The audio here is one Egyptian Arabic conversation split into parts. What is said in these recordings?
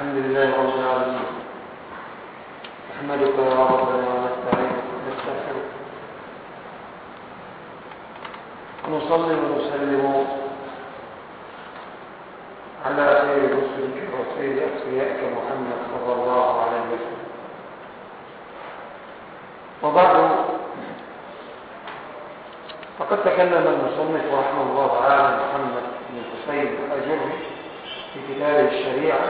الحمد لله رب العالمين نحمدك يا ربنا ونستعينك ونستغفرك ونصلي ونسلم على خير رسلك وخير أسريائك محمد صلى الله عليه وسلم وبعد فقد تكلم المصنف رحمه الله تعالى محمد بن حسين الأجري في كتابه الشريعة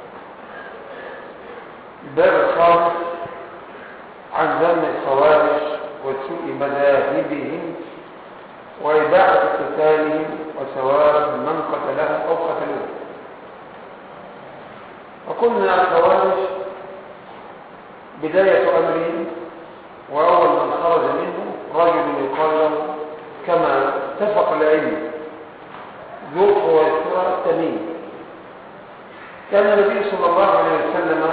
الباب الخامس عن ذم الخوارج وسوء مذاهبهم وإباحة قتالهم وثواب من قتلهم أو قتلوه وقلنا الخوارج بداية أمرهم وأول من خرج منه رجل يقال له كما اتفق العلم ذو خويسرة التميم كان النبي صلى الله عليه وسلم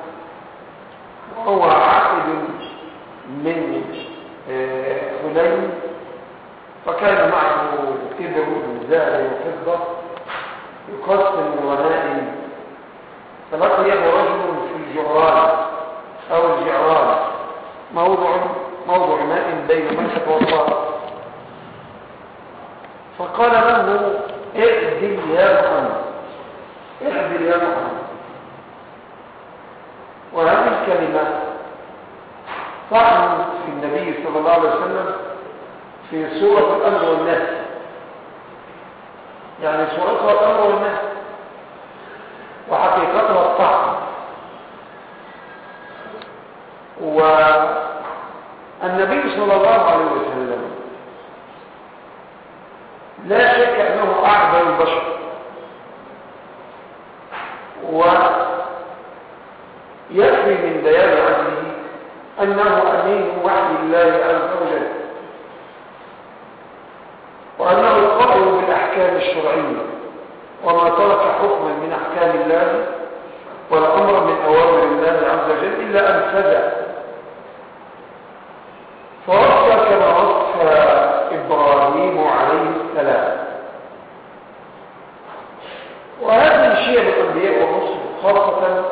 وهو عائد من حنين فكان معه كبر من ذهب وفضة يقسم الغنائم فلقيه رجل في الجعران أو الجعران موضع موضع ماء بين مكة والطائف فقال له اعدل يا محمد اعدل يا محمد وهذه الكلمة طعن في النبي صلى الله عليه وسلم في سورة الأمر والنهي يعني سورتها الأمر والنهي وحقيقتها الطعن والنبي صلى الله عليه وسلم لا شك أنه أعبد البشر ويكفي من بيان عدله أنه أمين وحي الله عز وجل وأنه القائل بالأحكام الشرعية وما ترك حكما من أحكام الله ولا أمر من أوامر الله عز وجل إلا أنفذه فوصى كما وصى إبراهيم عليه السلام وهذه شيء الأنبياء والرسل خاصة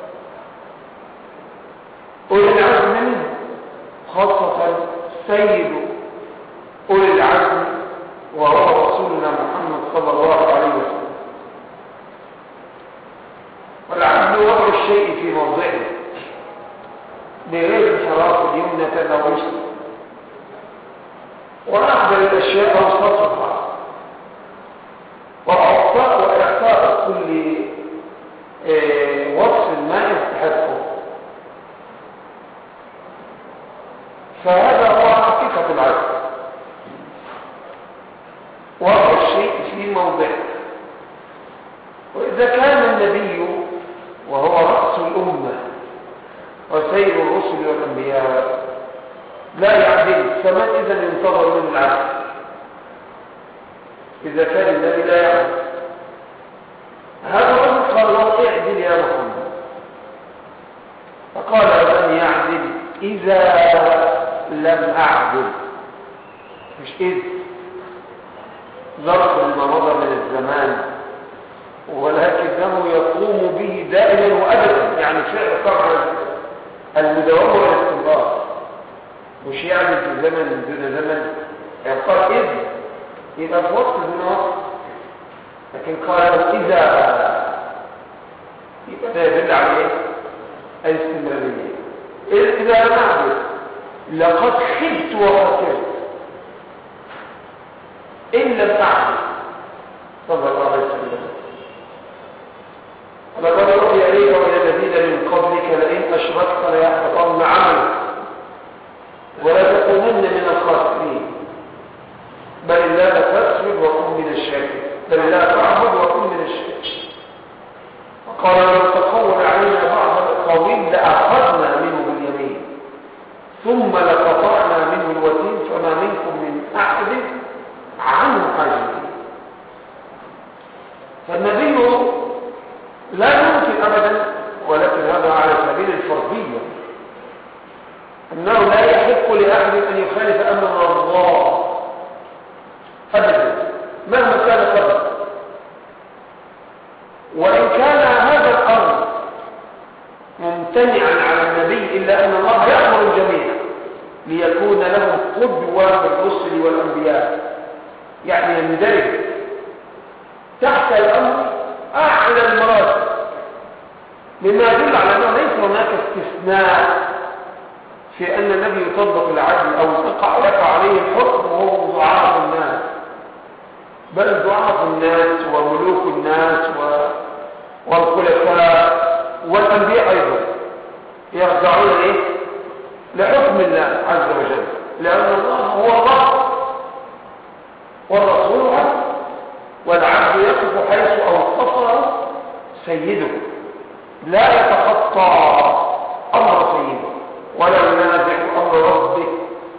أولي العزم منه خاصة سيد أولي العزم وهو رسولنا محمد صلى الله عليه وسلم والعزم وضع الشيء في موضعه بغير انحراف اليمنة أو يسرى وأحضر الأشياء أوسطها وأعطاء وإعطاء كل إيه وصف ما يستحقه فهذا هو حقيقة العدل وضع الشيء في موضعه وإذا كان النبي وهو رأس الأمة وسيد الرسل والأنبياء لا يعدل فمن إذا ينتظر من العدل إذا كان النبي لا يعدل هذا الرجل قال له اعدل يا محمد فقال من يعدل إذا لم أعدل مش إذ ظرف لما مضى من الزمان ولكنه يقوم به دائما وأبدا يعني فعل طبعا المداومة والاستمرار مش يعني في زمن دون زمن يعني قال إذ يبقى في وقت دون وقت لكن قال إذا يبقى ده يدل على إيه؟ الاستمرارية إذا لم أعدل لقد خبت وخسرت إن لم أعدل صلى الله عليه وسلم لقد أوحي إليك وإلى الذين من قبلك لئن أشركت ليحبطن عملك ولا تكونن من الخاسرين بل الله تسجد وكن من الشاكرين بل الله تعبد وكن من الشاكرين وقال لو تقول علينا بعض الأقاويل لأخذنا منه باليمين ثم لقطعنا منه الوتين فما منكم من أحد عنه حاجزين فالنبي لا يمكن أبدا ولكن هذا على سبيل الفرضية أنه لا يحق لأحد أن يخالف أمر الله أبدا مهما كان قدر قدوة بالرسل والأنبياء يعني يندرج تحت الأمر أعلى المراتب مما يدل على أنه ليس هناك استثناء في أن النبي يطبق العدل أو تقع لك عليه الحكم وهو ضعاف الناس بل ضعاف الناس وملوك الناس و... والخلفاء والأنبياء أيضا يرجعون إيه؟ لحكم الله عز وجل لأن الله هو الله والرسول عبد والعبد يقف حيث أوقفه سيده لا يتخطى أمر سيده ولا ينازع أمر ربه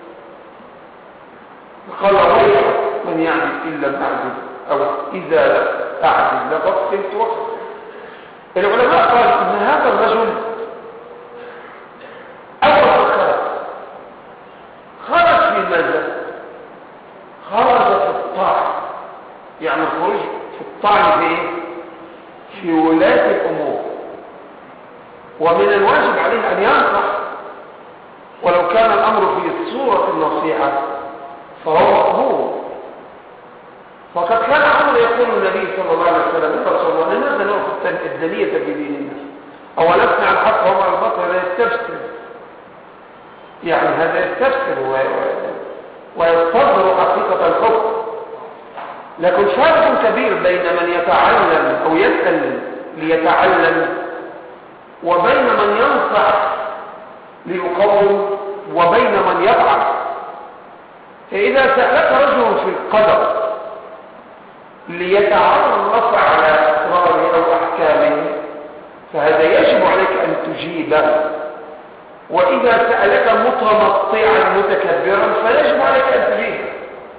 قال غير من يعدل إلا المعدل أو إذا لا أعدل لقد قلت وقت العلماء قالوا إن هذا الرجل أول ما خرج خرج في ماذا؟ خرج في الطاعة يعني الخروج في الطعن في ايه؟ في ولاة الأمور ومن الواجب عليه أن ينصح ولو كان الأمر في صورة النصيحة فهو مقبول وقد كان عمر يقول النبي صلى الله عليه وسلم يا رسول الله لماذا نأخذ الدنية في ديننا أولسنا الحق وما البطل لا يستفسر يعني هذا يستفسر ويستظهر حقيقة الحكم لكن فرق كبير بين من يتعلم أو يسأل ليتعلم وبين من ينصح ليقوم وبين من يفعل فإذا سألك رجل في القدر ليتعرف على أسراره أو أحكامه فهذا يجب عليك أن تجيبه وإذا سألك متمطعا متكبرا فيجب عليك أن تجيبه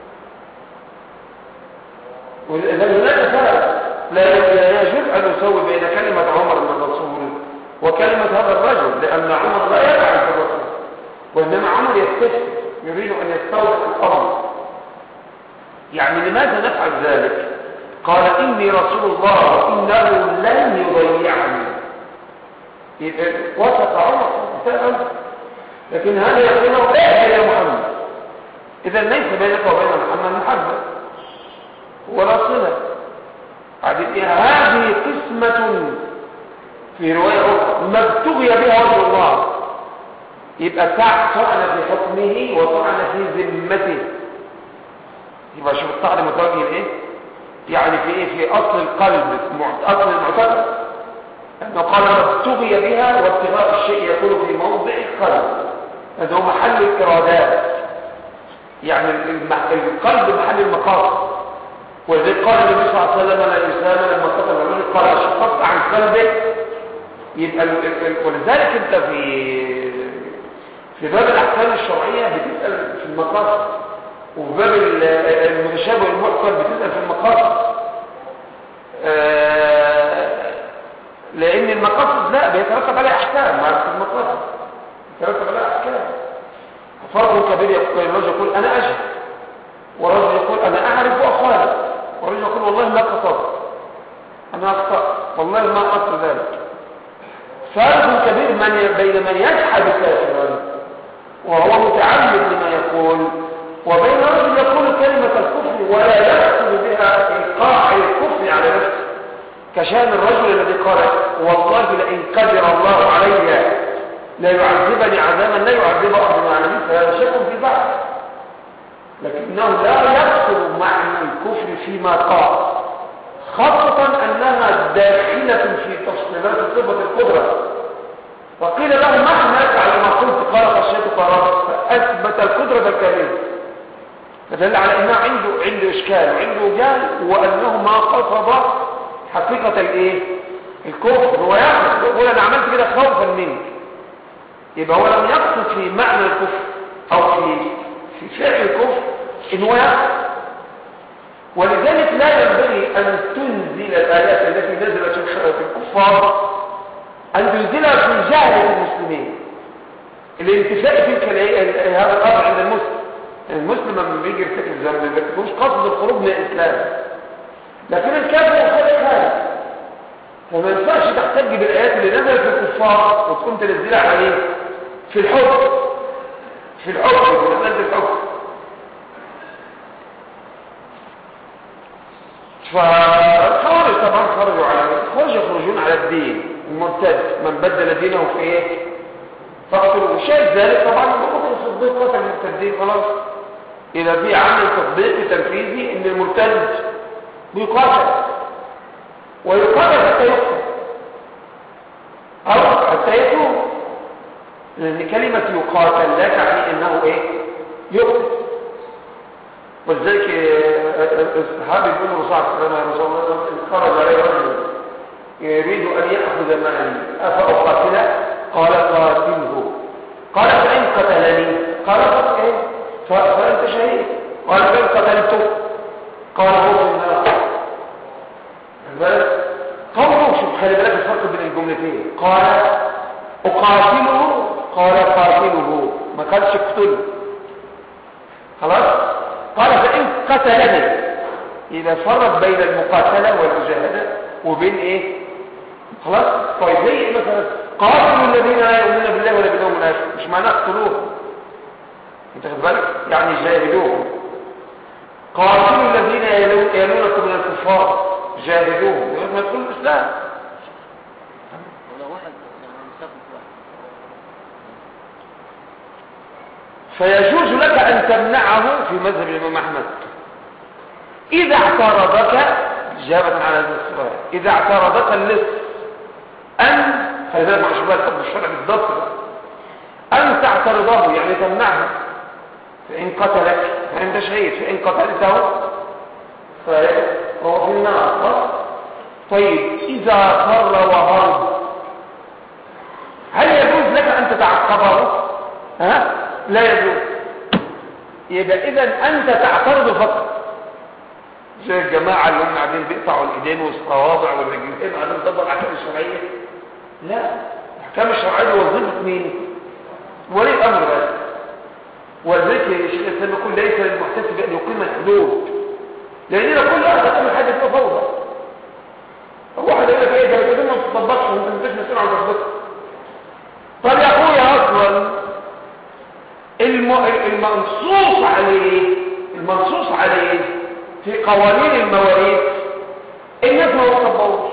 وإذا هناك فرق لا يجب أن نسوي بين كلمة عمر بن الرسول وكلمة هذا الرجل لأن عمر لا يفعل في الرسول وإنما عمر يستفسر يريد أن يستوعب الأمر يعني لماذا نفعل ذلك قال إني رسول الله وإنه لن يضيعني وثق عمر لكن هذا يقول له ايه يا محمد إذا ليس بينك وبين محمد محبة ولا صلة هذه قسمة في رواية أخرى ما ابتغي بها وجه الله يبقى طعن في حكمه وطعن في ذمته يبقى شوف الطعن متوجه لايه يعني في ايه في اصل القلب اصل المعتقد انه قال ما ابتغي بها وابتغاء الشيء يكون في موضع القلب هذا هو محل الارادات يعني القلب محل المقاصد ولذلك قال النبي صلى الله عليه وسلم لا يسامى لما قتل الرجل قال شققت عن قلبك يبقى ولذلك انت في في باب الاحكام الشرعيه بتسال في المقاصد وفي باب المتشابه والمحكم بتسال في المقاصد لان المقاصد لا بيترتب عليها احكام مع المقاصد يترتب عليها احكام فرق كبير يقول الرجل يقول انا اجهل ورجل يقول انا اعرف واخالف ورجل يقول والله ما قصرت انا اخطأت والله ما قصر ذلك فرق كبير من بين من يجحد كافرا وهو متعمد لما يقول وبين رجل يقول كلمة الكفر ولا يقصد بها إيقاع الكفر على نفسه كشان الرجل الذي قال والله لئن قدر الله علي لا يعذبني عذابا لا يعذب أحد على نفسه فهذا شك في بعض لكنه لا يقصد معنى الكفر فيما قال خاصة أنها داخلة في تفصيلات صفة القدرة وقيل له ما حملك على ما قلت قال خشيت قرارات فأثبت القدرة الكاملة فدل على أنه عنده عنده إشكال وعنده جال وأنه ما قصد حقيقة الإيه؟ الكفر هو يعرف يقول أنا عملت كده خوفا منك يبقى هو لم يقصد في معنى الكفر أو في في فعل الكفر إن هو يقصد ولذلك لا ينبغي أن تنزل الآيات التي نزلت في الكفار أن تنزلها في جهل المسلمين الانتفاء تلك هذا الأمر عند المسلم المسلم لما بيجي يرتكب ذنب ما بيكونش قصد الخروج من الإسلام لكن الكافر خارج خارج فما ينفعش تحتج بالآيات اللي نزلت في الكفار وتقوم تنزلها عليه في الحكم في الحكم في الحكم فالخوارج طبعا خرجوا على الخوارج يخرجون على الدين المرتد من بدل دينه في ايه فاقتلوا وشاهد ذلك طبعا بقول الصديق قتل المرتدين خلاص اذا في عمل تطبيقي تنفيذي ان المرتد بيقاتل ويقاتل حتى يقتل او حتى يتوب لان كلمه يقاتل لا تعني انه ايه يقتل ولذلك الصحابي يقول له صعب يا رسول الله خرج عليه رجل يريد ان ياخذ معي افاقاتله قال قاتله قال فان قتلني قال ايه فانت شهيد قال فان قتلته قال هو في النار قوله شوف خلي بالك الفرق بين الجملتين قال اقاتله قال قاتله ما قالش اقتله خلاص قال فإن قتلني إذا فرق بين المقاتلة والمجاهدة وبين إيه خلاص طيب زي مثلا قاتلوا الذين لا يؤمنون بالله ولا باليوم الآخر مش معناه اقتلوهم انت خد بالك يعني جاهدوهم قاتلوا الذين يلونكم من الكفار جاهدوهم يقول ما تقول الإسلام فيجوز لك أن تمنعه في مذهب الإمام أحمد إذا اعترضك إجابة على هذا السؤال إذا اعترضك اللص أن فلذلك مع شباب الحب الشرع بالضبط أن تعترضه يعني تمنعه فإن قتلك فأنت شهيد فإن قتلته فهو في النار طيب إذا فر وهرب هل يجوز لك أن تتعقبه ها لا يجوز يبقى اذا انت تعترض فقط زي الجماعة اللي هم قاعدين بيقطعوا الايدين والصوابع والرجلين قاعدين تطبق الاحكام الشرعية لا الاحكام الشرعية وظيفة مين ولي الامر بس وذلك الشيخ الاسلام يقول ليس للمحتسب ان يقيم الحدود لان كل واحد يعمل حاجه تبقى فوضى واحد يقول لك ايه ده كده ما تطبقش وانت مش مسؤول عن تطبيقها طب يا اخويا اصلا المنصوص عليه المنصوص عليه في قوانين المواريث الناس ما يطبقوش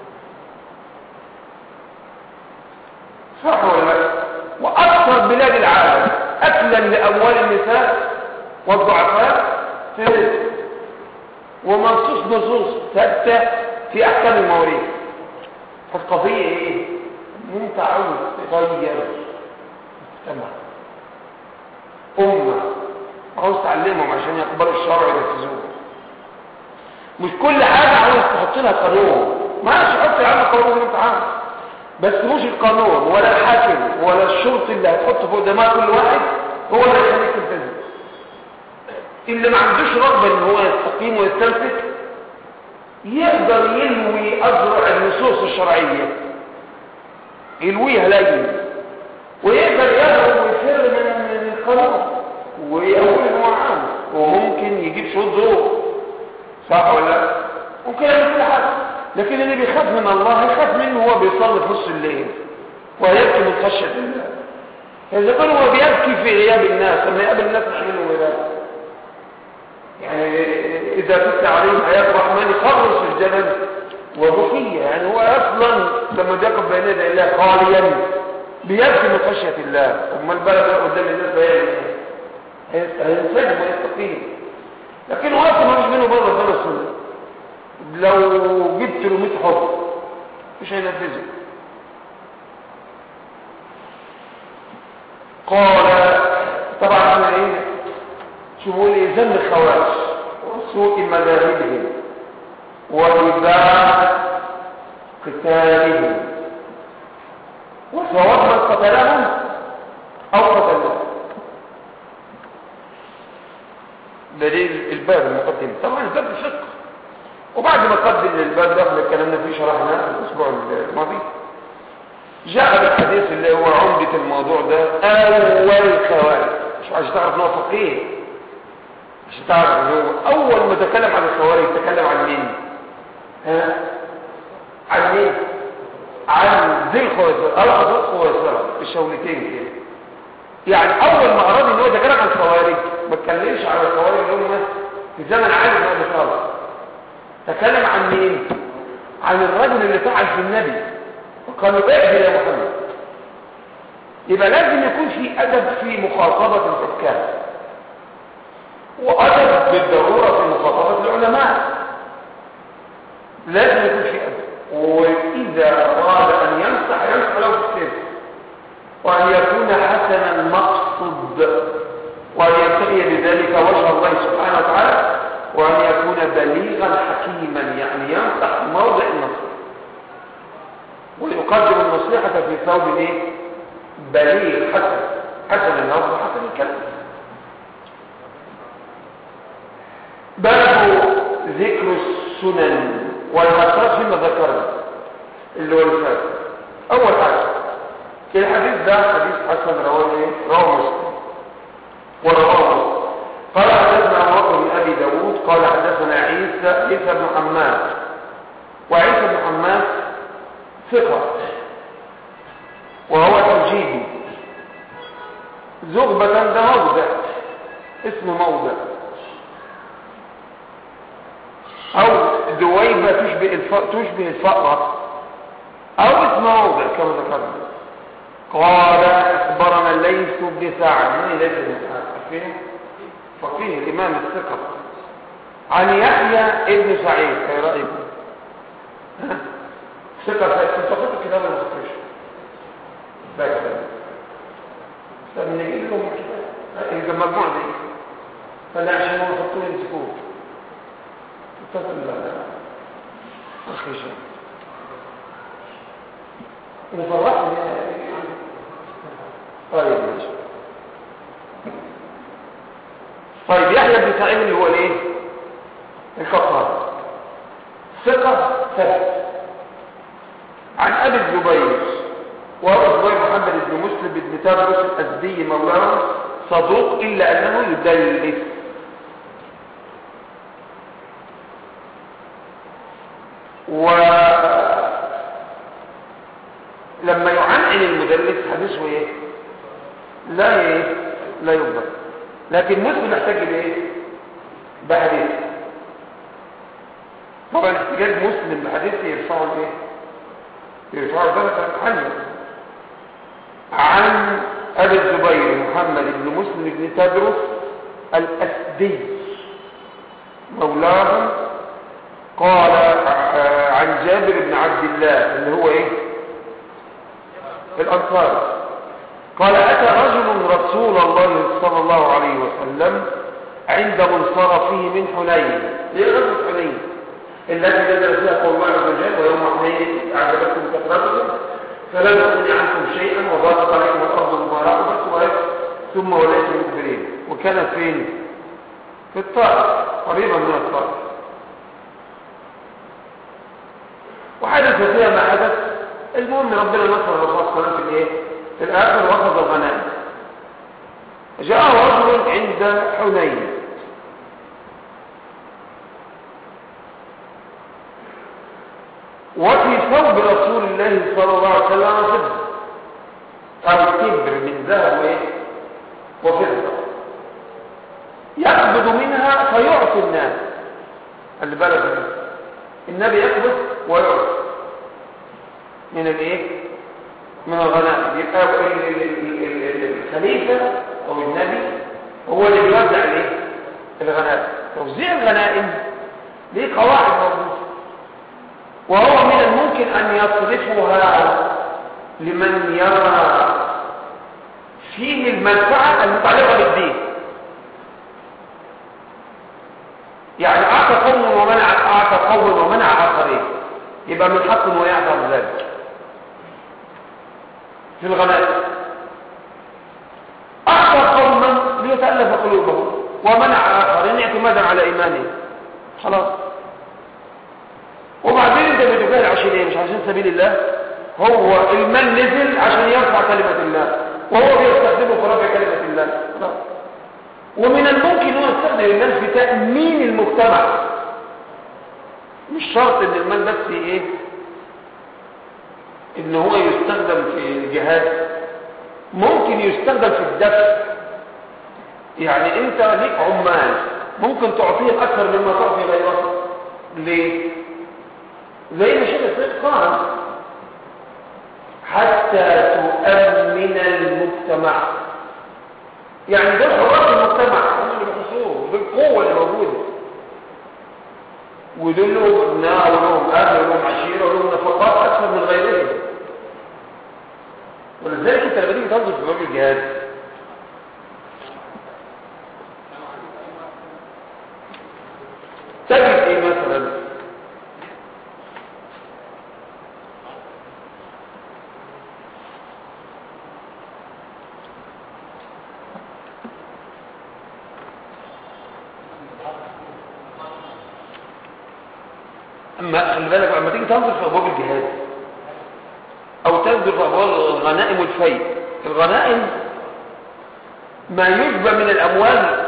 صح ولا لا واكثر بلاد العالم اكلا لاموال النساء والضعفاء في رزق ومنصوص نصوص ثابته في احكام المواريث فالقضيه ايه انت عاوز تغير المجتمع أمة عاوز تعلمهم عشان يقبلوا الشرع وينفذوه مش كل حاجة عاوز تحط لها قانون ماشي حط يا عم قانون الامتحان بس مش القانون ولا الحاكم ولا الشرطي اللي هتحط فوق دماغ كل واحد هو اللي هيخليك تلتزم اللي ما عندوش رغبة ان هو يستقيم ويستمسك يقدر يلوي أزرع النصوص الشرعية يلويها لين ويقدر يهرب ويفر من القانون ويقول ان هو عام وممكن يجيب شروط ظروف صح ولا لا ممكن يعمل كل حاجه لكن اللي بيخاف من الله يخاف منه وهو بيصلي في نص الليل ويبكي من خشيه الله فاذا كان هو بيبكي في غياب الناس لما يقابل الناس يعملوا ايه يعني اذا تتلى عليهم ايات الرحمن خرج في الجبل وبكية يعني هو اصلا لما بيقف بين يدي الله خاليا بيبكي من خشيه الله امال البلد قدام الناس هيعمل ايه هينسجم ويستقيم لكن هو اصلا مش منه بره بره السنه لو جبت له 100 حب مش هينفذه قال طبعا احنا ايه شوفوا لي ذم الخوارج وسوء مذاهبهم وإباحة قتالهم وثواب من قتلهم أو قتلهم دليل الباب المقدم طبعا الباب الفقه وبعد ما قدم الباب ده اللي اتكلمنا فيه شرحناه الاسبوع الماضي جاء بالحديث اللي هو عمدة الموضوع ده اول خوارج مش عشان تعرف ان هو فقيه عشان تعرف ان هو اول ما تكلم عن الخوارج تكلم عن مين ها عن مين عن ذي الخويصرة الأرض الخويصرة الشولتين كده يعني اول ما اراد ان هو يتكلم عن الخوارج ما اتكلمش عن الخوارج اللي هم في زمن عالي بن ابي طالب تكلم عن مين عن الرجل اللي فعل في النبي وقال له اعدل يا محمد يبقى لازم يكون في ادب في مخاطبه الحكام وادب بالضروره في مخاطبه العلماء لازم يكون في ادب واذا اراد ان ينصح ينصح له بالسر وان يكون حسن المقصد وان يبتغي بذلك وجه الله سبحانه وتعالى وأن يكون بليغا حكيما يعني ينصح موضع النصيحة ويقدم النصيحة في ثوب ايه بليغ حسن حسن اللفظ حسن الكلام باب ذكر السنن والمسار فيما ذكرنا اللي هو الفاتح اول حاجه الحديث ده حديث حسن رواه ايه رواه مسلم ورواه مسلم قال حدثنا ابو بكر بن ابي داود قال حدثنا عيسى عيسى بن حماد وعيسى بن حماد ثقه وهو تجيبي زغبة ده موضع اسم موضع او دويبة تشبه الفأر تشبه الفأرة او اسم موضع كما ذكرنا قال اخبرنا الليث بن سعد من ليث بن سعد عارفين فقيه الامام الثقة عن يحيى ابن سعيد ايه رايكم ها ثقة كنت قلت الكتاب ولا ما قلتوش لا كتاب لما نجيب لهم الكتاب المجموعة دي فلا عشان هم يحطوه يمسكوه اتصل لا لا اخي شيء نفرحهم طيب ماشي طيب يحيى بن سعيد اللي هو الايه الخطاب ثقة ثبت عن ابي الزبير وهو الزبير محمد بن مسلم بن تابرس الازدي مولاه صدوق الا انه يدلس و لما يعنعن المدلس حديثه ايه لا ايه لا يقبل لكن مسلم يحتاج بايه بحديث طبعا احتجاج مسلم بحديث يرفعه الايه يرفعه درجه عنه عن ابي الزبير محمد بن مسلم بن تدرس الاسدي مولاه قال عن جابر بن عبد الله اللي هو ايه الانصار قال اتى رجل رسول الله صلى الله عليه وسلم عند منصرفه من حنين ليه غزوه حنين التي نزل فيها قول الله عز وجل ويوم حنين اعجبتكم كثرتكم فلم تغن عنكم شيئا وضاقت عليكم الارض بما رحبت ثم وليتم مدبرين وكان فين في الطائف قريبا من الطائف وحدث فيها ما حدث المهم ربنا نصر الرسول صلى الله عليه وسلم في الايه في الاخر واخذ الغنائم جاء رجل عند حنين وفي ثوب رسول الله صلى الله عليه وسلم فضه او كبر من ذهب وايه وفضه يقبض منها فيعطي الناس اللي بالك منه النبي يقبض ويعطي من الايه من الغنائم يبقى الخليفه او النبي هو اللي بيوزع الايه الغنائم توزيع الغنائم ليه قواعد موجوده وهو من الممكن ان يصرفها لمن يرى فيه المنفعه المتعلقه بالدين يعني اعطى قوم ومنع اعطى قوم ومنع اخرين يبقى من حق انه يعذر ذلك في الغنائم اعطى قوما ليتالف قلوبهم ومنع اخرين اعتمادا على ايمانهم خلاص وبعدين انت بتجاهد عشان ايه مش عشان سبيل الله هو المال نزل عشان يرفع كلمه الله وهو بيستخدمه في رفع كلمه الله خلاص ومن الممكن انه يستخدم المال في تامين المجتمع مش شرط ان المال بس ايه ان هو يستخدم في الجهاد ممكن يستخدم في الدفع يعني انت ليك عمال ممكن تعطيه اكثر مما تعطي غيره ليه زي ما شيخ السيد قال حتى تؤمن المجتمع يعني ده حراس المجتمع هم اللي بيحصوه بالقوه اللي موجوده ودول لهم ابناء ولهم اهل ولهم عشيره ولهم نفقات اكثر من غيرهم ولذلك انت لما تيجي تنظر في باب الجهاد تجد ايه مثلا اما خلي بالك لما تيجي تنظر في ابواب الجهاد او تنظر في ابواب الغنائم والفيء الغنائم ما يجبى من الاموال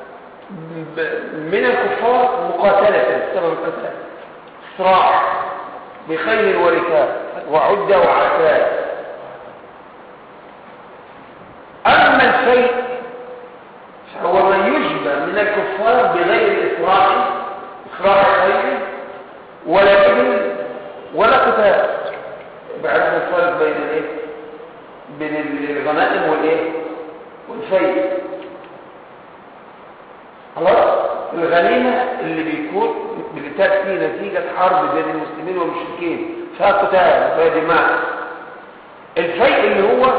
من الكفار مقاتلة سبب القتال صراع بخيل وركاب وعدة وعتاد أما الفيء فهو ما يجبى من الكفار بغير إسراع إسراع خيل ولا إبل ولا قتال بعد الفرق بين الايه بين الغنائم والايه والفيء خلاص الغنيمة اللي بيكون بتأتي نتيجة حرب بين المسلمين والمشركين فيها قتال فيها دماء الفيء اللي هو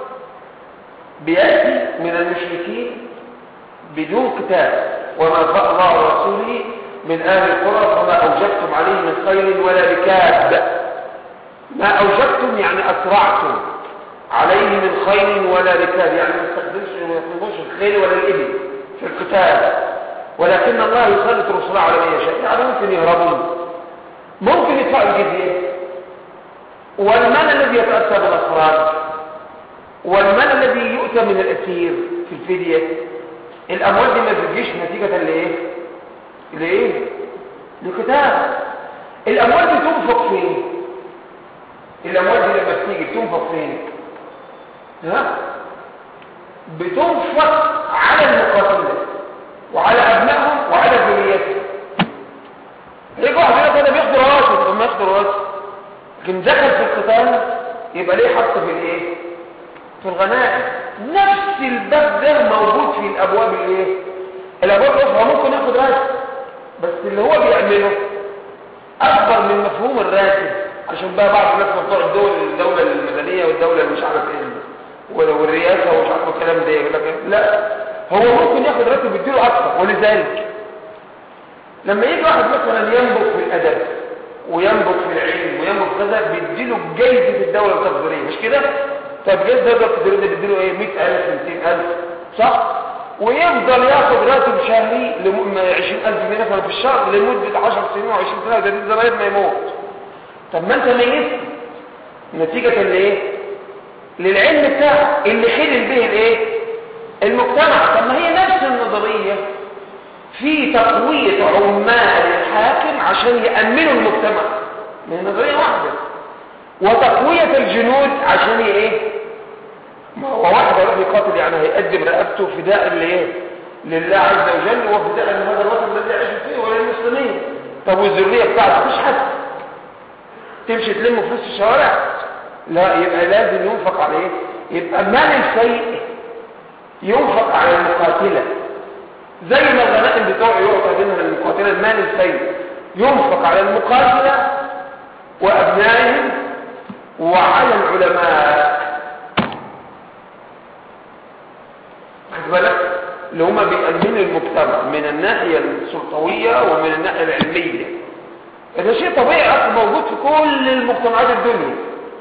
بيأتي من المشركين بدون قتال وما فاء الله ورسوله من أهل القرى فما أوجبتم عليه من خير ولا ركاب ما أوجبتم يعني أسرعتم عليه من خير ولا ركاب يعني ما تستخدمش ما يطلبوش الخيل ولا الإبل في القتال ولكن الله يسلط رسوله على من يشاء يعني ممكن يهربون ممكن يدفعوا الجزية والمال الذي يتأثر بالأخراج والمال الذي يؤتى من الأسير في الفدية الأموال دي ما بتجيش نتيجة لإيه؟ لإيه؟ لقتال الأموال دي تنفق فين؟ الأموال دي لما بتيجي بتنفق فين؟ ها؟ بتنفق على المقاتلين وعلى أبنائهم وعلى ذريتهم يجي واحد يقول أنا بياخد رواتب لما ياخد رواتب لكن دخل في القتال يبقى ليه حط في الايه؟ في الغنائم نفس الباب ده موجود في الأبواب الايه؟ الأبواب الأخرى ممكن ياخد راتب بس اللي هو بيعمله أكبر من مفهوم الراتب عشان بقى بعض الناس بتوع الدول الدولة المدنية والدولة اللي مش عارف ايه والرئاسة ومش عارف الكلام ده يقول لك لا هو ممكن ياخد راتب يديله اكثر ولذلك لما يجي واحد مثلا ينبغ في الادب وينبغ في العلم وينبغ في كذا بيديله جايزه الدوله التقديريه مش كده طب جايزه الدوله التقديريه ده بيديله ايه 100000 200000 صح ويفضل ياخد راتب شهري ل 20000 جنيه مثلا في الشهر لمده 10 سنين او 20 سنه ده لغايه ما يموت طب ما انت ميت نتيجه لايه للعلم بتاعه اللي خلل به الايه المجتمع طب ما هي نفس النظرية في تقوية عمال الحاكم عشان يأمنوا المجتمع من نظرية واحدة وتقوية الجنود عشان ايه ما هو واحد يروح يقاتل يعني هيقدم رقبته فداء لايه لله عز وجل وفداء لهذا الوطن الذي يعيش فيه وللمسلمين طب والذرية بتاعته مفيش حد تمشي تلم فلوس الشوارع لا يبقى لازم ينفق عليه يبقى مال الفيء ينفق على المقاتلة زي ما الغنائم بتوعه يعطى منها للمقاتلة المال الفيء ينفق على المقاتلة وأبنائهم وعلى العلماء خد بالك اللي هما بيأمنوا المجتمع من الناحية السلطوية ومن الناحية العلمية ده شيء طبيعي أصلا موجود في كل المجتمعات الدنيا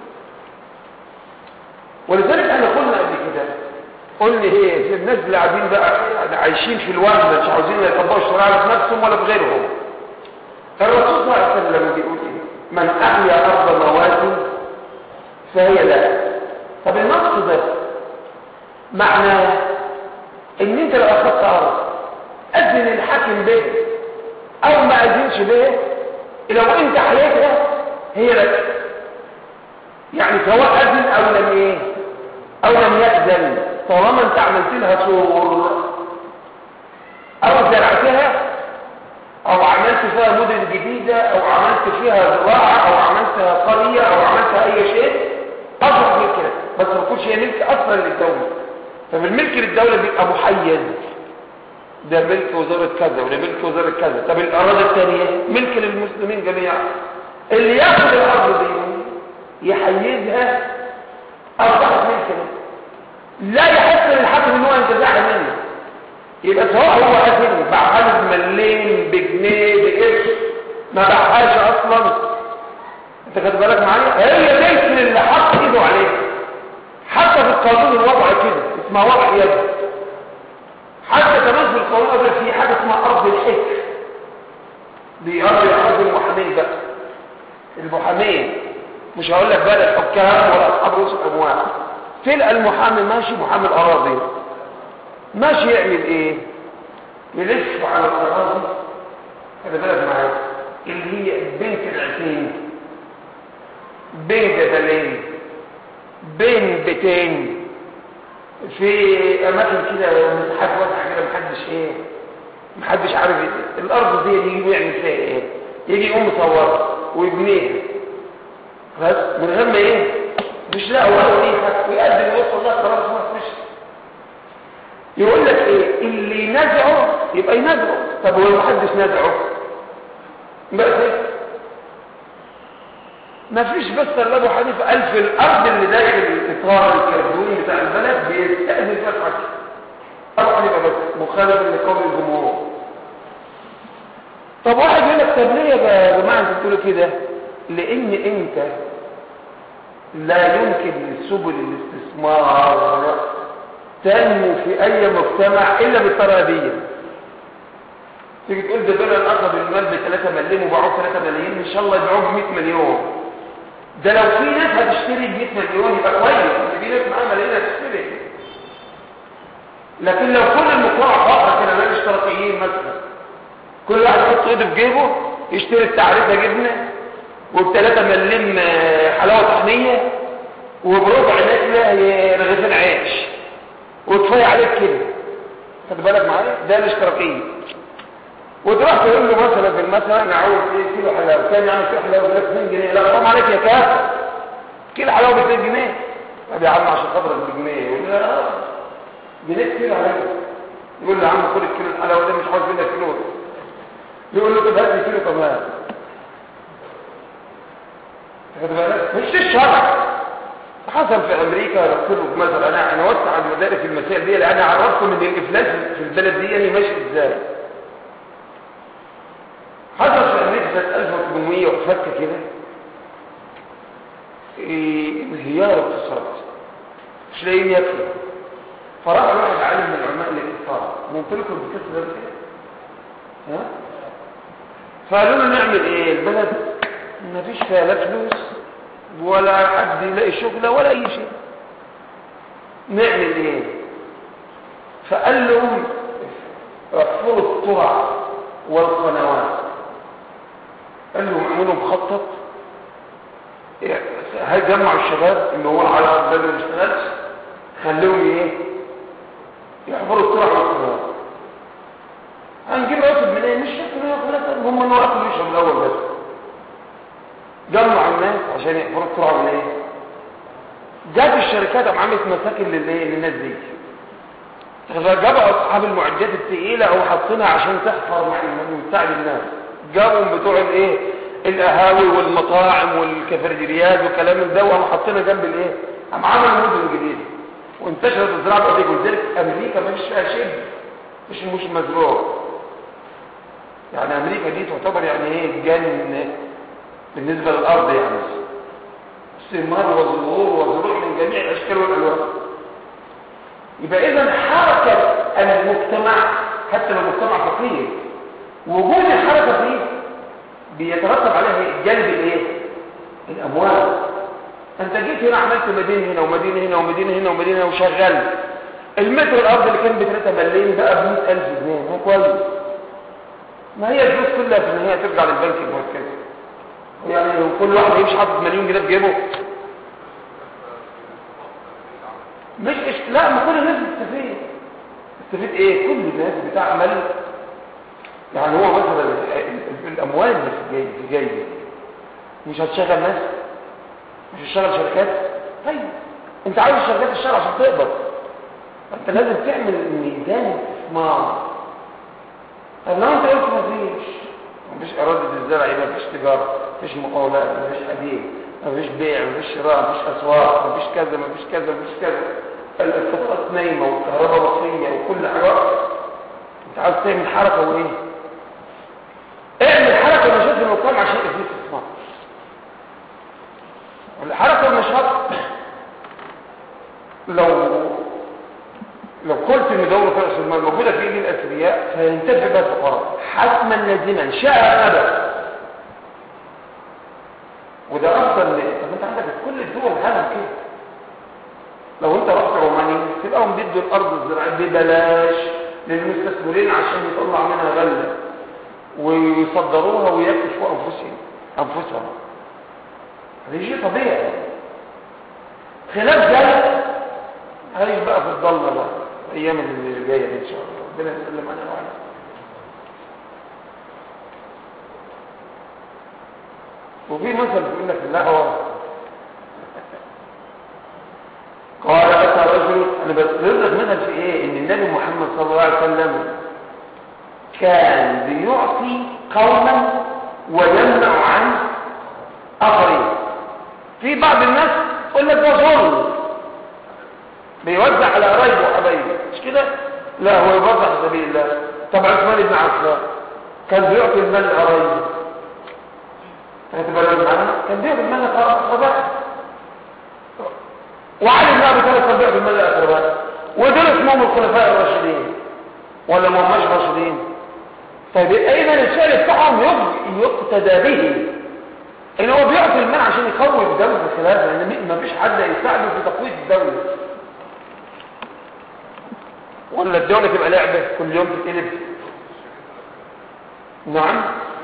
ولذلك احنا قلنا قبل كده قلنا ايه في الناس اللي قاعدين بقى عايشين في الوهم مش عاوزين يطبقوا الشريعه في نفسهم ولا في غيرهم الرسول صلى الله عليه وسلم بيقول ايه من احيا ارض مواسم فهي لا طب النص ده معناه ان انت لو اخذت ارض اذن الحاكم به او ما اذنش به لو انت حياتها هي لك يعني سواء اذن او لم ايه او لم يأذن طالما انت عملت لها سور او زرعتها او عملت فيها مدن جديدة او عملت فيها زراعة او عملتها قرية او عملتها اي شيء اصبح ملك لك بس ما تكونش هي ملك اصلا للدولة فالملك للدولة بيبقى محيز ده ملك وزارة كذا وده ملك وزارة كذا طب الأراضي الثانية ملك للمسلمين جميعا اللي ياخد الأرض دي يحيزها أصبحت ملك له لا يحس للحاكم ان هو ينتزعها منه يبقى سواء هو قاتل باعها بمليم بجنيه بقرش ما باعهاش اصلا انت خد بالك معايا هي ملك اللي حط ايده عليها حتى في القانون الوضع كده اسمها وضع يد حتى كمان في القانون قبل في حاجه اسمها ارض الحكر دي ارض ارض المحامين بقى المحامين مش هقول لك بقى الحكام ولا اصحاب رؤوس الاموال تلقى المحامي ماشي محامي الاراضي ماشي يعمل ايه يلف على الاراضي خلي بالك معايا اللي هي بين فرعتين بين جبلين بين بيتين في اماكن كده مساحات واسعه كده محدش ايه محدش عارف إيه. الارض دي يجي يعمل فيها ايه يجي يقوم مصورها ويبنيها بس من غير ما ايه مش لا ولا ريحه ويقدم يوصل لها قرار اسمها مش يقول لك ايه اللي ينازعه يبقى ينازعه طب هو محدش نازعه بس ايه ما فيش بس الا ابو حنيفه قال في الارض اللي داخل الاطار الكربوني بتاع البلد بيستاذن فيها الحكم ابو حنيفه بس مخالف لقول الجمهور طب واحد يقول لك طب ليه يا جماعه انتوا بتقولوا كده لان انت لا يمكن لسبل الاستثمار تنمو في اي مجتمع الا بالطريقه دي تيجي تقول ده دول اخذوا المال ب 3 مليم وباعوه 3 ملايين ان شاء الله يبيعوه ب 100 مليون ده لو في ناس هتشتري ب 100 مليون يبقى كويس ان في ناس معاها ملايين هتشتري لكن لو كل المجتمع فقر كده ناس اشتراكيين مثلا كل واحد يحط ايده في جيبه يشتري التعريفه جبنه وب 3 مليم حلاوه طحنيه وبربع نكله رغيفين عيش وكفايه عليك كده خد بالك معايا ده الاشتراكيه وتروح تقول له مثلا في المثل انا عاوز ايه كيلو حلاوه كام يعني كيلو حلاوه ب 2 جنيه لا حرام عليك يا كافر كيلو حلاوه ب 2 جنيه طب يا عم عشان خاطرك بجنيه يقول له لا جنيه كيلو حلاوه يقول له يا عم خد الكيلو الحلاوه ده مش عاوز منك كيلو يقول له طب هات لي كيلو كمان خد بالك مش الشرع حصل في امريكا رحت له مثلا انا انا وسع المدارس في المسائل دي لان عرفتهم ان الافلاس في البلد دي يعني ماشي ازاي حصل في امريكا سنه 1800 وفك كده إيه انهيار اقتصاد مش لاقيين ياكلوا فراح واحد عالم من علماء الاقتصاد قلت لكم بكسر ده ها فقالوا له نعمل ايه البلد ما فيش فيها لا فلوس ولا حد يلاقي شغله ولا اي شيء نعمل ايه فقال لهم احفروا الطرع والقنوات قال لهم اعملوا مخطط هيجمعوا الشباب اللي هو على الباب اللي ما اشتغلش خليهم ايه يحفروا الطرع والقنوات هنجيب راتب منين مش شرط راتب هم انه راتب يشرب الاول بس جمعوا الناس عشان يحفروا الطرع من ايه جاب الشركات قام عملت مساكن للايه للناس دي جابوا اصحاب المعدات الثقيله او حاطينها عشان تحفر مع وتساعد الناس جابوا بتوع الايه القهاوي والمطاعم والكافيتريات وكلام من ده وقاموا حاطينها جنب الايه قام عملوا مدن جديده وانتشرت الزراعه بقى ولذلك امريكا ما فيش فيها شبه مش مش مزروع يعني امريكا دي تعتبر يعني ايه جنه بالنسبه للارض يعني ثمار وزهور وزروع من جميع الاشكال والالوان يبقى اذا حركه المجتمع حتى لو مجتمع فقير وجود الحركه فيه بيترتب عليها جلب الايه الاموال انت جيت هنا عملت مدينه هنا ومدينه هنا ومدينه هنا ومدينه هنا وشغال المتر الارض اللي كان ب 3 مليون بقى ب 100000 جنيه هو كويس ما هي الفلوس كلها في النهايه ترجع للبنك المركزي يعني لو كل واحد يمشي حاطط مليون جنيه في جيبه مش إش... لا ما كل الناس بتستفيد تستفيد ايه كل الناس بتعمل يعني هو مثلا الاموال اللي في جايه مش هتشغل ناس مش هتشغل شركات طيب انت عايز شركات الشرع عشان تقبض انت لازم تعمل ميزان استثمار طب لو انت قلت مفيش مفيش اراده الزرع يبقى مفيش تجاره مفيش مقاولات مفيش حديد مفيش بيع مفيش شراء مفيش اسواق مفيش كذا مفيش كذا مفيش كذا الخطط نايمه والكهرباء مطفيه وكل حاجه انت عايز تعمل حركه وايه اعمل حركه ونشاط في المجتمع عشان يبقى فيه استثمار الحركه والنشاط لو لو قلت ان دوله راس المال موجوده في ايدي الاثرياء فينتفع بها الفقراء حتما لازما شاء ابدا وده افضل طب انت عندك في كل الدول العالم كده لو انت رحت رومانيا تلاقيهم بيدوا الارض الزراعيه ببلاش للمستثمرين عشان يطلع منها غله ويصدروها ويكشفوا انفسهم انفسهم هذا شيء طبيعي خلاف ذلك هاي بقى في الضلمه بقى الايام اللي جايه دي ان شاء الله ربنا يسلم عنها وعنها وفي مثل بيقول لك اللهوة قال أتى رجل أنا بضرب لك مثل في إيه إن النبي محمد صلى الله عليه وسلم كان بيعطي قوما ويمنع عن آخرين في بعض الناس يقول لك ده ظلم بيوزع على قرايبه وحبايبه مش كده لا هو يوزع في سبيل الله طب عثمان بن عفان كان بيعطي المال لقرايبه هتبقى معانا كان بيعطي المال لقرايبه وعلي بن ابي طالب كان بيعطي المال لقرايبه ودول اسمهم الخلفاء الراشدين ولا ما هماش راشدين طيب اذا الفعل بتاعهم يقتدى به ان هو بيعطي المال عشان يقوي الدوله الخلافه لان ما فيش حد يساعده في تقويه الدوله ولا الدولة تبقى لعبة كل يوم تتقلب نعم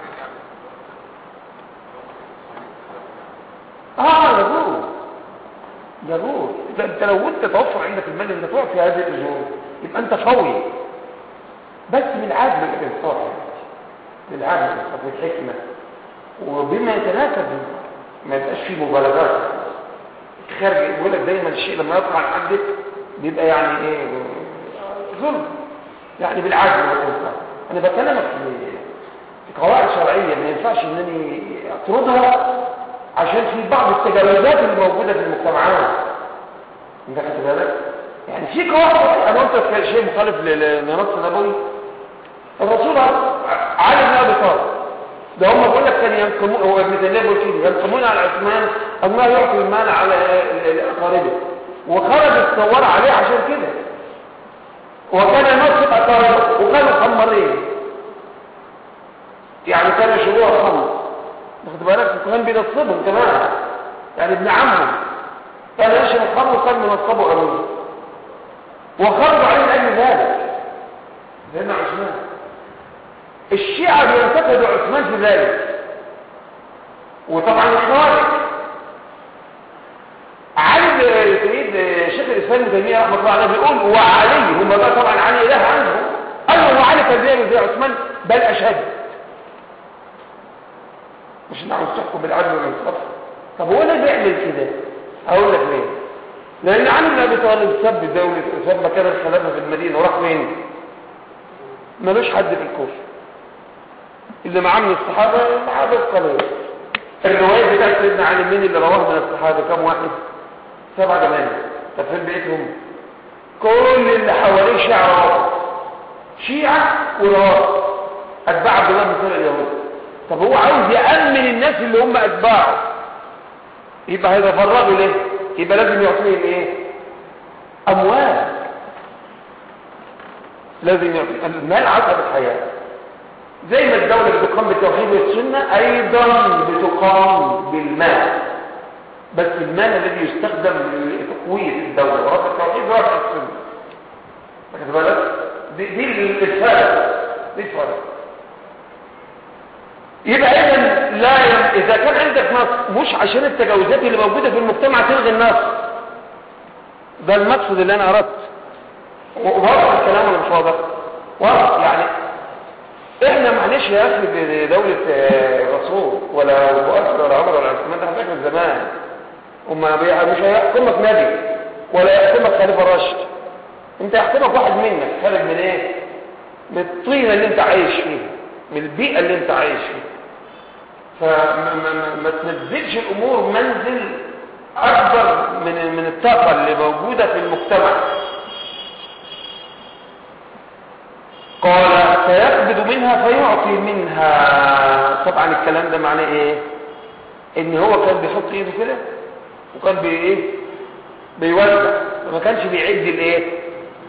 اه يجوز يجوز انت لو انت توفر عندك المال انت تعطي هذه الاجور يبقى انت قوي بس بالعدل والانصاف بالعدل والانصاف والحكمه وبما يتناسب ما يبقاش فيه مبالغات خارج يقول لك دايما الشيء لما يطلع عن حدك بيبقى يعني ايه ظلم يعني بالعدل والانصاف انا بكلمك في قواعد شرعيه ما ينفعش انني اطردها عشان في بعض التجاوزات اللي موجوده في المجتمعات انت خدت بالك يعني في قواعد انا قلت لك شيء مخالف لنص النبوي الرسول علي بن ابي طالب ده هم بيقول لك كان ينقمون هو ابن تيميه بيقول كده ينقمون على عثمان الله يعطي المال على اقاربه وخرج الثوار عليه عشان كده وكان ينصب أقاربه وكانوا خمرين يعني كان شبوع خمر واخد بالك وكان بينصبهم كمان يعني ابن عمه كان يشرب الخمر وكان منصبه أبوه وخرجوا عليه لأجل ذلك لأن عثمان الشيعة بينتقدوا عثمان في ذلك وطبعا الخوارج علي سيد شيخ الاسلام ابن تيميه رحمه الله عليه بيقول وعلي هم بقى طبعا علي اله عنه قالوا وعلي كان بيعمل زي عثمان بل اشد مش نعرف تحكم بالعدل والانصاف طب هو ليه بيعمل كده اقول لك ليه لان علي بن ابي طالب سب دوله سب مكان الخلافه في المدينه وراح فين ملوش حد في الكوفه اللي معاه من الصحابه صحابه قليل الروايه بتاعت سيدنا علي مين اللي رواه من الصحابه كم واحد سبعة جمال طب فين بقيتهم كل اللي حواليه شيعة شيعة ورواه أتباع عبد الله بن سلمة اليهود طب هو عاوز يأمن الناس اللي هم أتباعه يبقى هيتفرغوا ليه يبقى لازم يعطيهم ايه أموال لازم يعطي المال عصب الحياة زي ما الدولة بتقام بالتوحيد والسنة أيضا بتقام بالمال بس المال الذي يستخدم لتقوية الدولة ورفع التوحيد ورفع السنة واخد بالك دي, دي الفرق دي الفرق يبقى اذا لا ي... اذا كان عندك نص مش عشان التجاوزات اللي موجوده في المجتمع تلغي النص ده المقصد اللي انا اردت واضح الكلام ولا مش واضح واضح يعني احنا مع معلش يا اخي دي دولة آه، رسول ولا ابو بكر ولا عمر ولا عثمان ده فاكر زمان وما بي- مش هيحكمك نبي ولا يحكمك خليفه راشد انت يحكمك واحد منك خارج من ايه من الطينه اللي انت عايش فيها من البيئه اللي انت عايش فيها فما ما ما ما تنزلش الامور منزل اكبر من من الطاقه اللي موجوده في المجتمع قال فيقبض منها فيعطي منها طبعا الكلام ده معناه ايه ان هو كان بيحط ايده كده وكان بي ايه بيوزع فما كانش بيعد الايه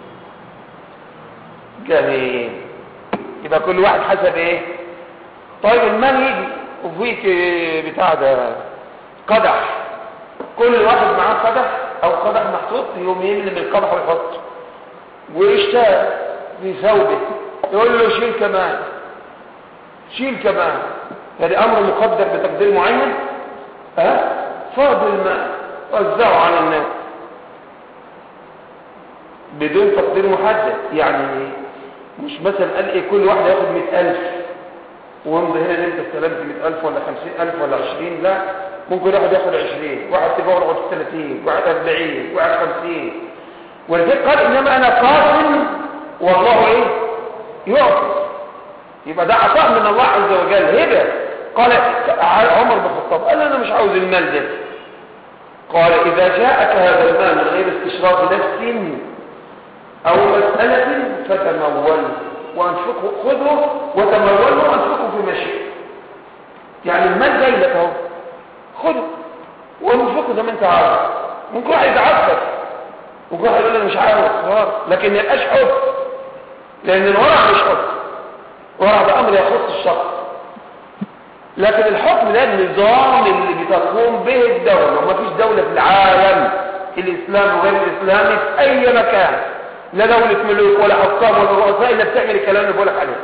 جميل يبقى كل واحد حسب ايه طيب المال يجي وفيك إيه بتاع ده قدح كل واحد معاه قدح او قدح محطوط يوم يملي من القدح ويحط ويشتغل في ثوبه يقول له شيل كمان شيل كمان هذا امر مقدر بتقدير معين ها فاض الماء وزعه على الناس بدون تقدير محدد يعني مش مثلا قال ايه كل واحد ياخد مئة ألف وامضي هنا ان انت استلمت مئة ألف ولا خمسين ألف ولا عشرين لا ممكن واحد ياخد عشرين واحد تبقى ياخد ثلاثين واحد أربعين واحد خمسين ولذلك قال انما انا قاسم والله ايه يعطي يبقى ده عطاء من الله عز وجل هبه قال عمر بن الخطاب قال انا مش عاوز المال ده قال اذا جاءك هذا المال من غير استشراف نفس او مساله فتمول وانفقه خذه وتموله وانفقه في مشي يعني المال جاي لك اهو خذه وانفقه زي ما انت عاوز ممكن واحد يتعفف ممكن واحد يقول انا مش عاوز خلاص لكن ما يبقاش حب لان الورع مش حب ورع ده امر يخص الشخص لكن الحكم ده النظام اللي بتقوم به الدولة وما فيش دولة في العالم الإسلام وغير الإسلامي في أي مكان لا دولة ملوك ولا حكام ولا رؤساء إلا بتعمل الكلام اللي بقولك عليه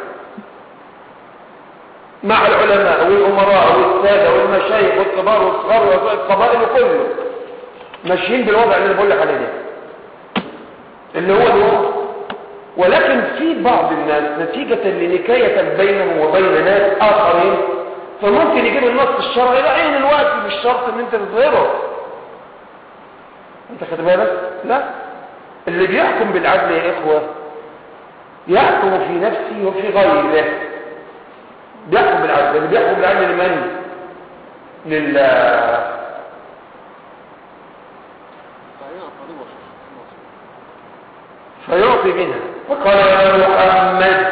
مع العلماء والأمراء والسادة والمشايخ والكبار والصغار والقبائل وكله ماشيين بالوضع اللي بقولك عليه ده اللي هو الوضع ولكن في بعض الناس نتيجة لنكاية بينهم وبين ناس آخرين فممكن يجيب النص الشرعي لا عين الوقت مش شرط ان انت تظهره انت خد بالك لا اللي بيحكم بالعدل يا اخوة يحكم في نفسه وفي غيره بيحكم بالعدل اللي بيحكم بالعدل لمن لله فيعطي منها فقال يا محمد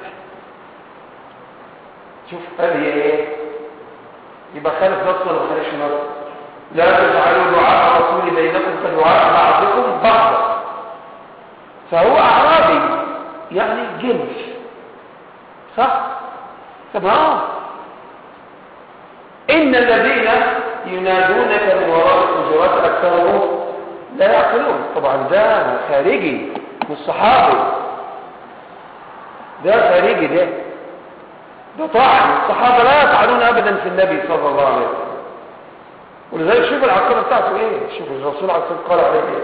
شوف قال هي ايه يبقى خالف نص ولا خالفش نص لا تجعلوا دعاء الرسول بينكم كدعاء بعضكم بعضا فهو اعرابي يعني جنس صح تمام ان الذين ينادونك من وراء الحجرات اكثرهم لا يعقلون طبعا ده خارجي مش صحابي ده خارجي ده ده طعن الصحابة لا يطعنون أبدا في النبي صلى الله عليه وسلم ولذلك شوف العقيدة بتاعته ايه شوف الرسول عليه الصلاة قال عليه ايه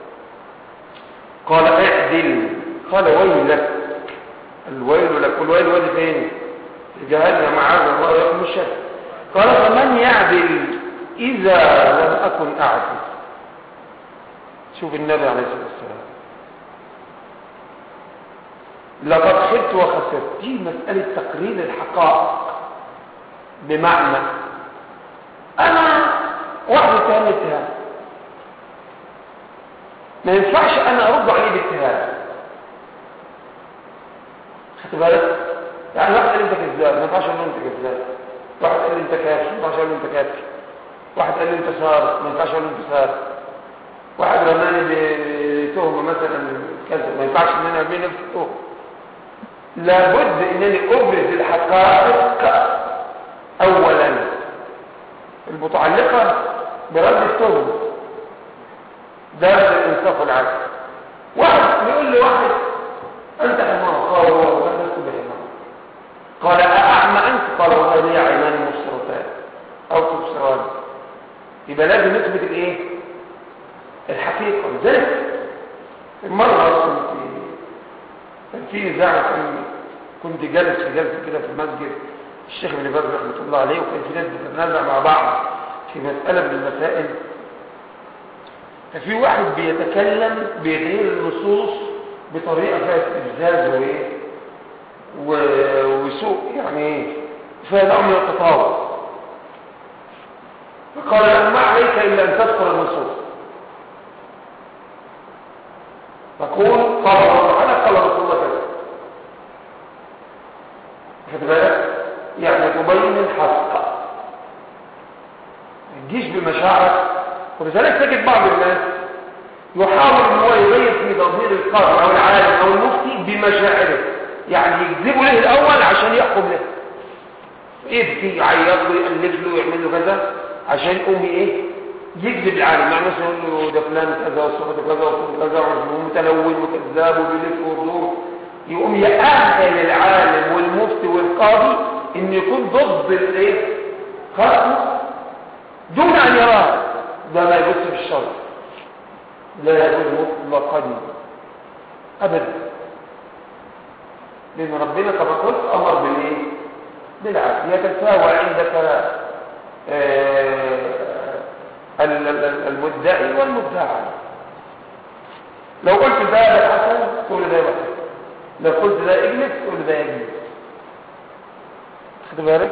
قال اعدل قال ويلك الويل لك والويل وادي فين في جهنم معاذ الله يقوم الشر قال فمن يعدل إذا لم أكن أعدل شوف النبي عليه الصلاة والسلام لقد خبت وخسرت دي مسألة تقرير الحقائق بمعنى أنا واحد اتهام اتهام ما ينفعش أنا أرد عليه باتهام خدت بالك؟ يعني واحد قال لي أنت كذاب ما ينفعش أقول له أنت كذاب واحد قال لي أنت كافر ما ينفعش أقول له أنت كافر واحد قال لي أنت سارق ما ينفعش أقول له أنت سارق واحد رماني بتهمة مثلا كذا ما ينفعش ان انا ارمي نفسي تهمة لابد انني ابرز الحقائق اولا المتعلقة برد التهمة ده الانصاف العادي واحد يقول لي واحد انت حمار قال هو وانا لست بحمار قال اعمى انت قال والله لي عينان مبصرتان او تبصران يبقى لازم نثبت الايه الحقيقة لذلك مرة أصلا في كان في إذاعة كان كنت جالس في جلسه كده في المسجد الشيخ ابن باز رحمه الله عليه وكان في ناس بتتنازع مع بعض في مساله من المسائل ففي واحد بيتكلم بغير النصوص بطريقه فيها استفزاز وايه و- وسوء يعني ايه فيها نوع من التطاول فقال له ما عليك الا ان تذكر النصوص تقول قال الله تعالى قال رسول الله كذا خد بالك يعني تبين الحق ما تجيش بمشاعر ولذلك تجد بعض الناس يحاول ان هو يبين في تظهير القاضي او العالم او المفتي بمشاعره يعني يكذبوا له الاول عشان يحكم له يبكي يعيط له يقلب له يعمل له كذا عشان يقوم ايه يكذب العالم يعني مثلا يقول له ده فلان كذا وصفته كذا وصفته كذا ومتلون وكذاب وبيلف ويدور يقوم يأهل العالم والمفتي والقاضي ان يكون ضد الايه خصمه دون ان يراه ده ما يبص في الشر لا يقول مطلقا ابدا لان ربنا كما قلت امر بالايه بالعدل يتساوى عندك آه ال- ال- ال- المدعي والمدعى لو قلت ده ده حسن تقول ده وحسن لو قلت ده اجلس تقول ده اجلس خد بالك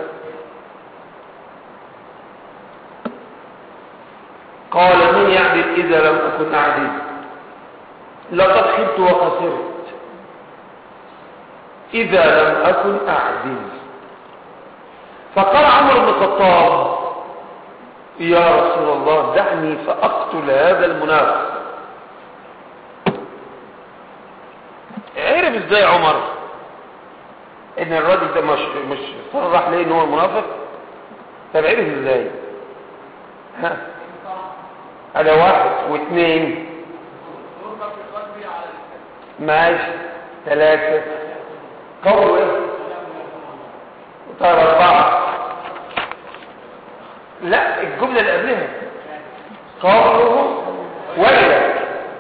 قال من يعدل إذا لم أكن أعدل لقد خبت وخسرت إذا لم أكن أعدل فقال عمر بن الخطاب يا رسول الله دعني فأقتل هذا المنافق عرف ازاي عمر ان الراجل ده مش مش صرح ليه ان هو منافق طب عرف ازاي ها هذا واحد واثنين ماشي ثلاثة قولوا ايه طيب اربعة لا الجملة اللي قبلها قوله ويلك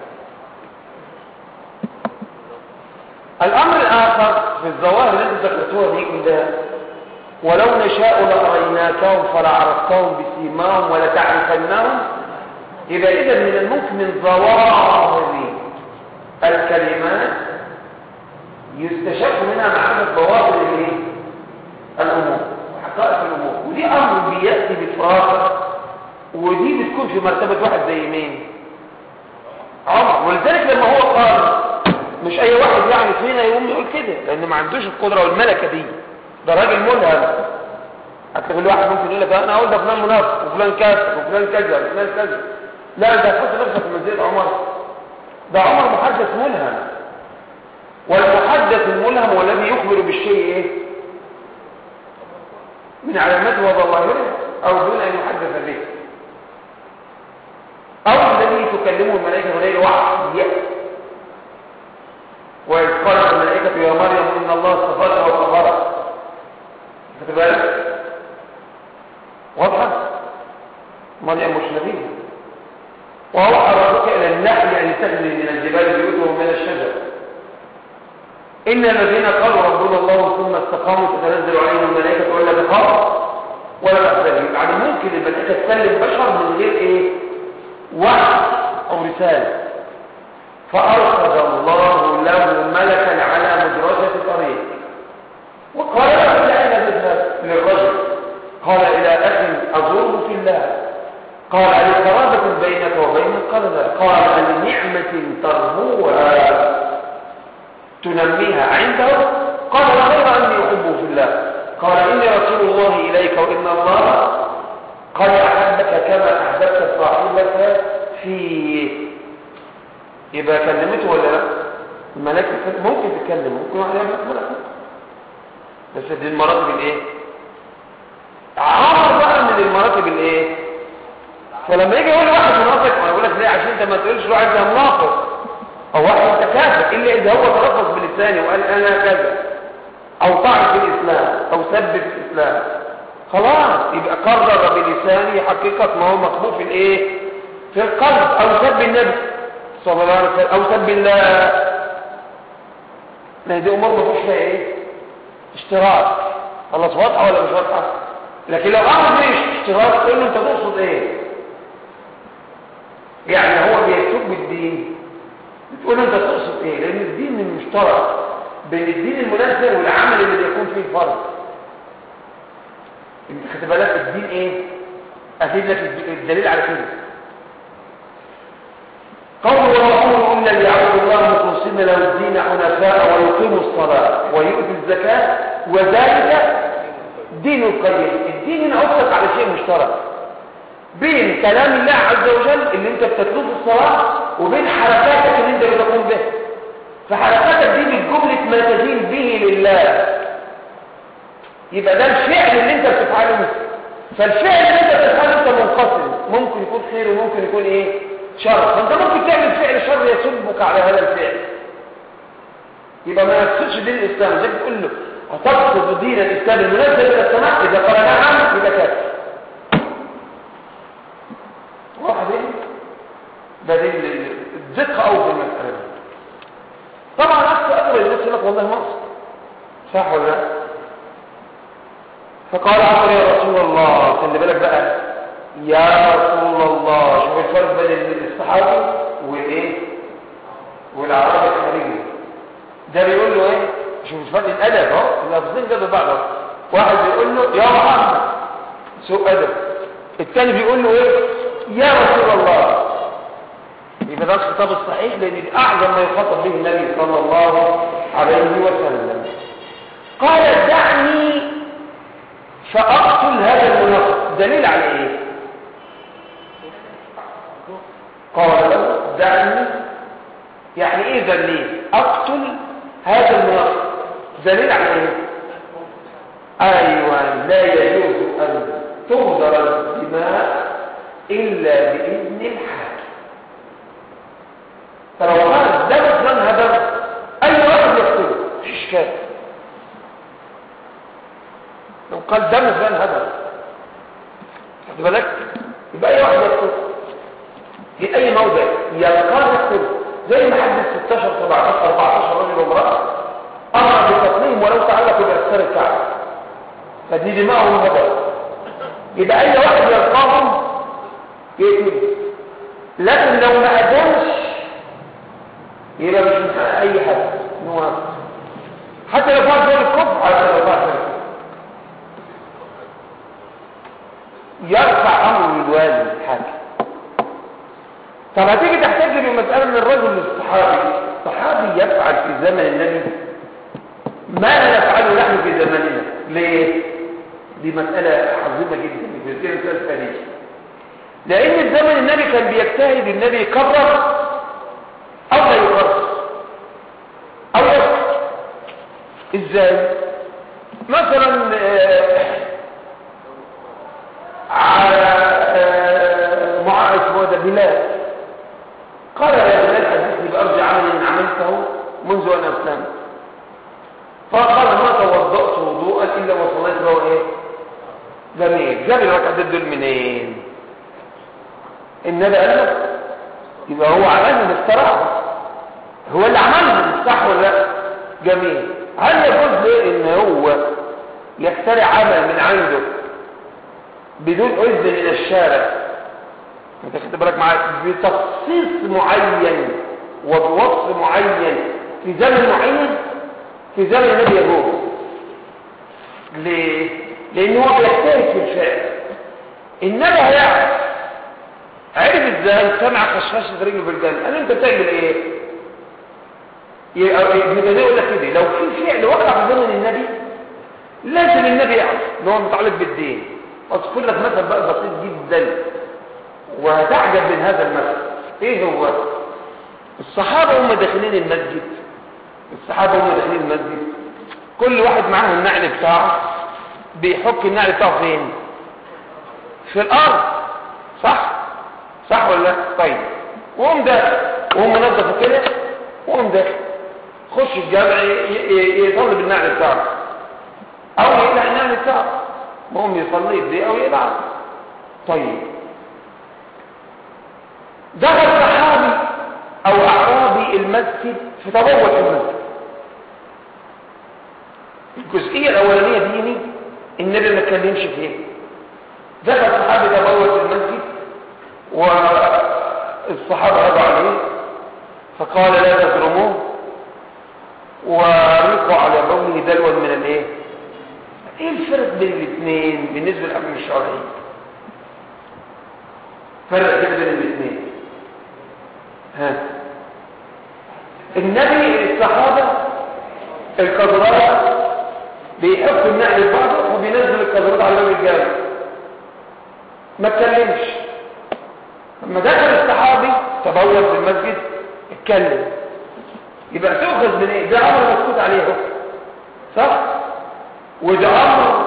الامر الاخر في الظواهر اللي انت ذكرتوها دي كلها ولو نشاء لاريناكهم فلعرفتهم بسيماهم ولتعرفنهم يبقى اذا من الممكن من ظواهر الكلمات يستشف منها معرفه ظواهر الايه الامور وحقائق الامور ودي امر بياتي بالفراغ ودي بتكون في مرتبه واحد زي مين عمر ولذلك لما هو قال مش اي واحد يعني فينا يقوم يقول كده لان ما عندوش القدره والملكه دي ده راجل ملهم حتى كل واحد ممكن يقول لك انا اقول ده فلان منافق وفلان كافر وفلان كذا وفلان كذا لا انت هتحط نفسك في منزله عمر ده عمر محدث ملهم والمحدث الملهم هو الذي يخبر بالشيء ايه من علاماته وظواهره او دون ان يحدث به او الذي تكلمه الملائكه غير وحي وإذ قالت الملائكة يا مريم إن الله اصطفاك وطهرك خد بالك واضحة مريم مش نبيه وأوحى ربك إلى النحل أن تخلي من الجبال بيوتهم من الشجر إن الذين قالوا ربنا الله ثم استقاموا تتنزل عليهم الملائكة ولا تخاف ولا تحزن يعني ممكن الملائكة تكلم بشر من غير إيه وحي أو رسالة فأرصد الله له ملكا على مدرجة طريق وقال له إلى أين تذهب للرجل قال إلى أخ أزوره في الله قال لقرابة بينك وبين قال لا قال لنعمة ترهوها تنميها عنده قال غير أني أحبه في الله قال إني رسول الله إليك وإن الله قد أحبك كما أحببت صاحبك فيه يبقى كلمته ولا لا الملائكه ممكن تتكلم ممكن واحد يعمل ملائكه بس دي المراتب الايه عمر بقى من المراتب الايه فلما يجي يقول واحد منافق انا بقول لك ليه عشان انت ما تقولش واحد ده منافق او واحد انت كافر الا اذا هو تلفظ بلسانه وقال انا كذا او طعن في الاسلام او سب في الاسلام خلاص يبقى قرر بلسانه حقيقه ما هو مطلوب في الايه في القلب او سب النبي صلى الله عليه وسلم او سب الله ما دي امور ما فيش فيها ايه اشتراك خلاص واضحه ولا مش واضحه لكن لو امر مش اشتراك تقول له انت تقصد ايه يعني هو بيسوق بالدين تقول له انت تقصد ايه لان الدين مشترك بين الدين المنزل والعمل اللي بيكون فيه الفرد انت خدت بالك الدين ايه افيد لك الدليل على كده قول ورسوله إلا ليعبدوا الله مخلصين له الدين حنفاء ويقيموا الصلاة ويؤتوا الزكاة وذلك دين القيم الدين هنا أطلق على شيء مشترك بين كلام الله عز وجل اللي انت بتتلوه في الصلاة وبين حركاتك اللي انت بتقوم به فحركاتك دي بالجملة ما تدين به لله يبقى ده الفعل اللي انت بتفعله فالفعل اللي انت بتفعله انت منقسم ممكن يكون خير وممكن يكون ايه شر فانت ممكن تعمل فعل شر يسبك على هذا الفعل يبقى ما يقصدش دين الاسلام زي بتقول له هتقصد دين الاسلام المنزل الى السماء اذا قال نعم يبقى كافر واحد ايه ده دي الدقه قوي في المساله دي طبعا اكثر اول الناس يقول لك والله مصر صح ولا لا فقال عمر يا رسول الله خلي بالك بقى يا رسول الله شوف الفرق بين الصحابي والايه والعربي الخارجي ده بيقول له ايه شوف الفرق الادب اهو اللفظين ده ببعض اهو واحد بيقول له يا محمد سوء ادب الثاني بيقول له ايه يا رسول الله يبقى ده الخطاب الصحيح لان اعظم ما يخاطب به النبي صلى الله عليه وسلم قال دعني فاقتل هذا المنافق دليل على ايه قال له دعني يعني ايه دليل اقتل هذا المنافق دليل على ايه ايوه لا يجوز ان تهدر الدماء الا باذن الحاكم فلو قال ده مثلا هدر اي واحد يقتله مفيش اشكال لو قال ده مثلا هدر خد بالك يبقى اي واحد يقتله في اي موضع يلقاه يقتله زي ما حد 16 17 14 رجل وامراه امر بتقليم ولو تعلقوا باكثر الكعبه فدي دماغهم هدر يبقى اي واحد يلقاهم يقتله لكن لو ما قدمش يبقى مش من حق اي حد نوافق حتى لو فات دور الكفر حتى لو فات يرفع امر الوالي الحاكم طب هتيجي تحتاج بمسألة من الرجل للصحابي الصحابي يفعل في زمن النبي ما لا نفعله نحن في زماننا ليه؟ دي مسألة عظيمة جدا في كثير من التاريخ لأن الزمن النبي كان بيجتهد النبي يكرر أو لا يكرر أو يسكت إزاي؟ مثلا على معاذ اسمه بلال قال يا بلال حدثني بأرض عمل عملته منذ أن أسلمت فقال ما توضأت وضوءا إلا وصليت له إيه جميل جاب الركعتين دول منين النبي قال له يبقى هو عملهم استراحة هو اللي عملهم صح ولا لا جميل هل يجوز له ان هو يخترع عمل من عنده بدون اذن من الشارع انت خدت بالك معايا بتخصيص معين وبوصف معين في زمن معين في زمن النبي يجوز ليه لان هو بيجتهد في الفعل النبي هيعرف عرف ازاي سمع خشخشه رجله في الجنه قال انت بتعمل ايه ابن تيميه يقول لك كده لو في فعل وقع في زمن النبي لازم النبي يعرف ان هو متعلق بالدين اذكر لك مثل بقى بسيط جدا وهتعجب من هذا المثل ايه هو الصحابه هم داخلين المسجد الصحابه هم داخلين المسجد كل واحد معاه النعل بتاعه بيحك النعل بتاعه فين في الارض صح صح ولا لا طيب وهم داخل وهم منظفوا كده وهم داخل خش الجامع يصلي بالنعل بتاعه او يقلع النعل بتاعه هم يصلي بدي او يلعب طيب دخل صحابي او اعرابي المسجد في تبوت المسجد الجزئية الأولانية دي النبي ما اتكلمش فيها دخل الصحابي ده بول في المسجد والصحابة رضوا عليه فقال لا تظلموه وريقوا على بوله دلوا من الايه ايه الفرق بين الاثنين بالنسبة للحكم الشرعي فرق كده بين الاثنين ها النبي الصحابة القدرات بيحط النقل البعض وبينزل القدرات على الرجال ما اتكلمش لما دخل الصحابي تبول في المسجد اتكلم يبقى تؤخذ من ايه ده امر مسكوت عليه اهو صح وده امر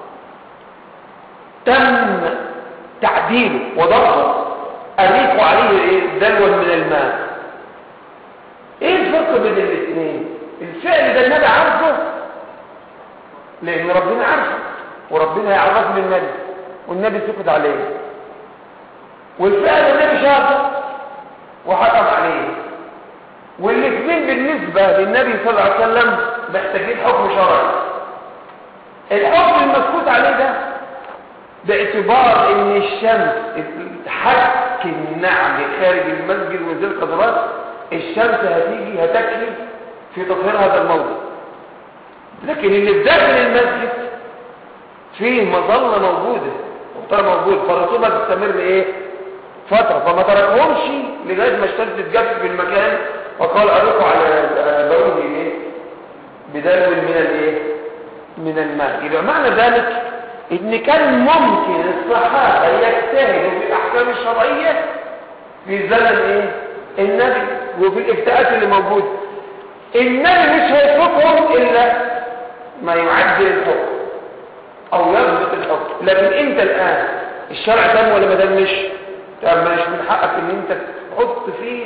تم تعديله وضبطه اريق عليه ايه دلوا من الماء ايه الفرق بين الاثنين الفعل ده النبي عارفه لان ربنا عارفه وربنا يعرفه للنبي والنبي سكت عليه والفعل النبي شافه وحكم عليه والاثنين بالنسبة للنبي صلى الله عليه وسلم محتاجين حكم شرعي الحكم المسكوت عليه ده باعتبار ان الشمس حك النعم خارج المسجد وزي القدرات الشمس هتيجي هتكفي في تطهير هذا الموضع لكن اللي في داخل المسجد فيه مظلة موجودة وطار موجود فالرطوبة تستمر ايه فترة فما تركهمش لغاية ما الشمس تتجف في المكان وقال أرقوا على بوله ايه بدلو من الايه من الماء يبقى معنى ذلك ان كان ممكن الصحابة يجتهدوا في الاحكام الشرعية في زمن ايه النبي وفي الافتاءات اللي موجودة النبي مش هيتركهم الا ما يعدل الحكم او يضبط الحكم لكن انت الان الشرع تم ولا ما تمش طب مش من حقك ان انت تحط فيه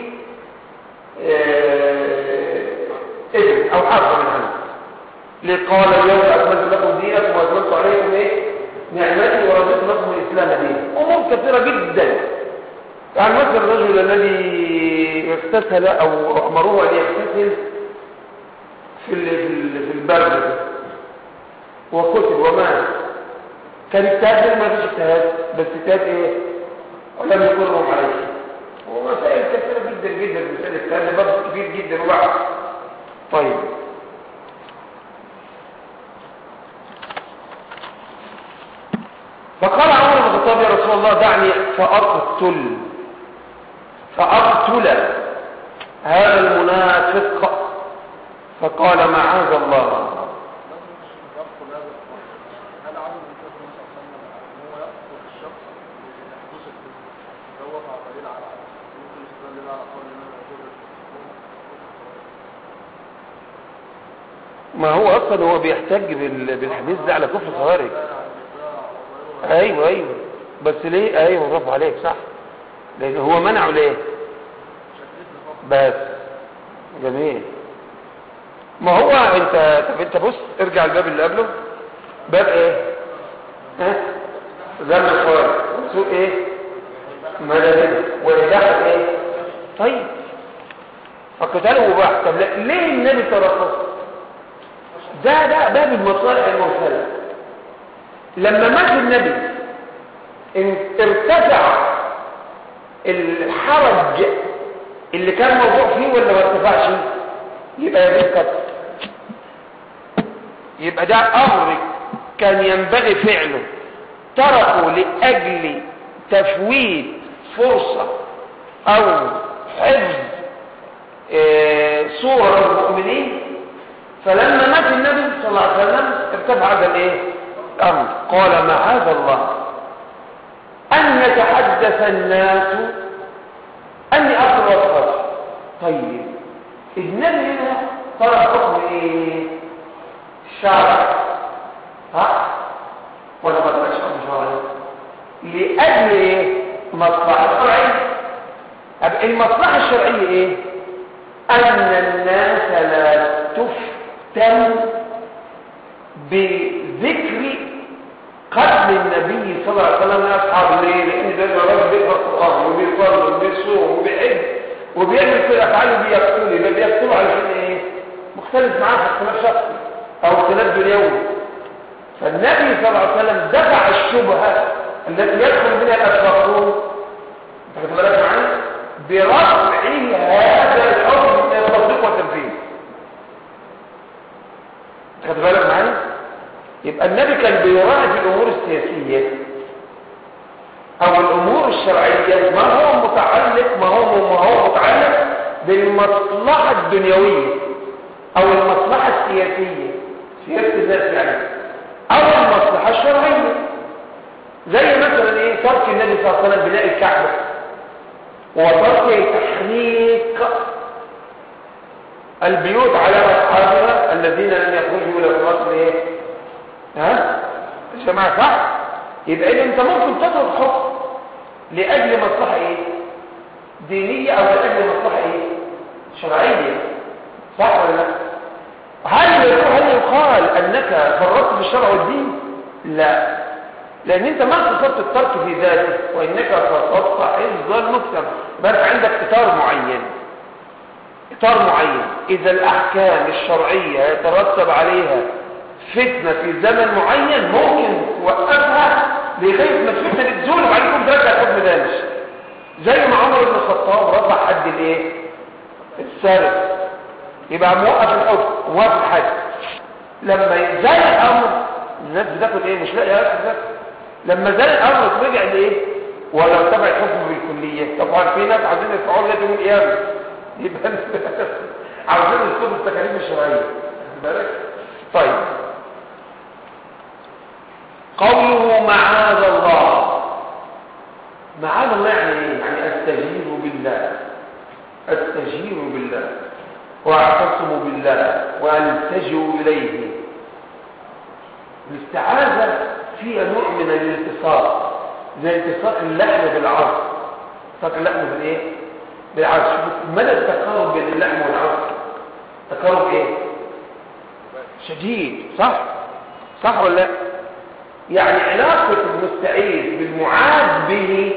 اذن او حرف من عنه لقال اليوم اكملت لكم دينكم واكملت عليكم ايه نعمتي ورضيت لكم الاسلام دينا امور كثيره جدا يعني مثلا الرجل الذي اغتسل او امروه ان يغتسل في في البرد وقتل ومات كان اجتهاد ما فيش اجتهاد بس اجتهاد ايه ولم يقرهم عليه ومسائل كثيرة جدا جدا مسائل اجتهاد برضه كبير جدا وبعد طيب فقال عمر بن الخطاب يا رسول الله دعني فأقتل فأقتل هذا المنافق فقال معاذ الله ما هو اصلا هو بيحتج بالحديث ده على كفر خوارج ايوه ايوه بس ليه ايوه برافو عليك صح لان هو منعه ليه بس جميل ما هو انت طب انت بص ارجع الباب اللي قبله باب ايه ها ذم الخوارج سوق ايه مدني والإباحة ايه طيب فقتاله مباح طب ليه النبي ترخص ده ده باب المصالح المرسلة لما مات النبي ارتفع الحرج اللي كان موضوع فيه ولا ما ارتفعش يبقى يجب قتل يبقى ده امر كان ينبغي فعله تركوا لاجل تفويت فرصة او حفظ اه صورة المؤمنين فلما مات النبي صلى الله عليه وسلم ارتفع هذا الايه الامر قال معاذ الله ان يتحدث الناس اني اقرا الخبر طيب النبي هنا طلع حكم ايه الشرع ها ولا ما طلعش حكم شرعي لاجل ايه مصلحه شرعيه طب المصلحه الشرعيه ايه ان الناس لا تفتن بذكر قتل النبي صلى الله عليه وسلم لاصحابه ليه لان ده الراجل بيقرا القران وبيصلي وبيصوم وبيحج وبيعمل كل افعاله بيقتله يبقى بيقتله علشان ايه مختلف معاه في اختلاف شخصي او خلاف دنيوي فالنبي صلى الله عليه وسلم دفع الشبهة التي يدخل منها الأسواقون تاخد بالك معايا برفع هذا الحكم من التصديق والتنفيذ تاخد بالك معايا يبقى النبي كان بيراعي في الامور السياسيه او الامور الشرعيه ما هو متعلق ما هو ما هو متعلق بالمصلحه الدنيويه او المصلحه السياسيه سياسه الناس يعني او المصلحه الشرعيه زي مثلا ايه ترك النبي صلى الله عليه وسلم بناء الكعبه وترك تحريك البيوت على اصحابها الذين لم يخرجوا الى مصر ايه ها يا جماعه صح يبقى إذا انت ممكن تترك حكم لاجل مصلحه ايه دينيه او لاجل مصلحه ايه شرعيه صح ولا لا هل هل يقال انك فرطت في الشرع والدين لا لان انت ما قصدت الترك في ذاته وانك قصدت حفظ المجتمع بس عندك اطار معين اطار معين اذا الاحكام الشرعيه يترتب عليها فتنه في زمن معين ممكن توقفها لغايه ما الفتنه دي تزول وبعدين ترجع الحكم دانش زي ما عمر بن الخطاب رفع حد الايه السارق يبقى موقف الحكم موقف الحد لما يزال الامر الناس بتاكل ايه مش لاقي اكل لما زال الامر رجع لايه ولا اتبع الحكم بالكليه طبعا في ناس عايزين يدفعوا لغايه يوم القيامه يبقى عاوزين يسلبوا التكاليف الشرعيه بالك طيب قوله معاذ الله معاذ الله يعني ايه يعني استجير بالله استجير بالله واعتصم بالله والتجئ اليه الاستعاذه فيها نوع من الالتصاق زي التصاق اللحم بالعظم التصاق اللحم بالايه بالعظم شوف مدى التقارب بين اللحم والعظم تقارب ايه شديد صح صح ولا لا يعني علاقه المستعيذ بالمعاذ به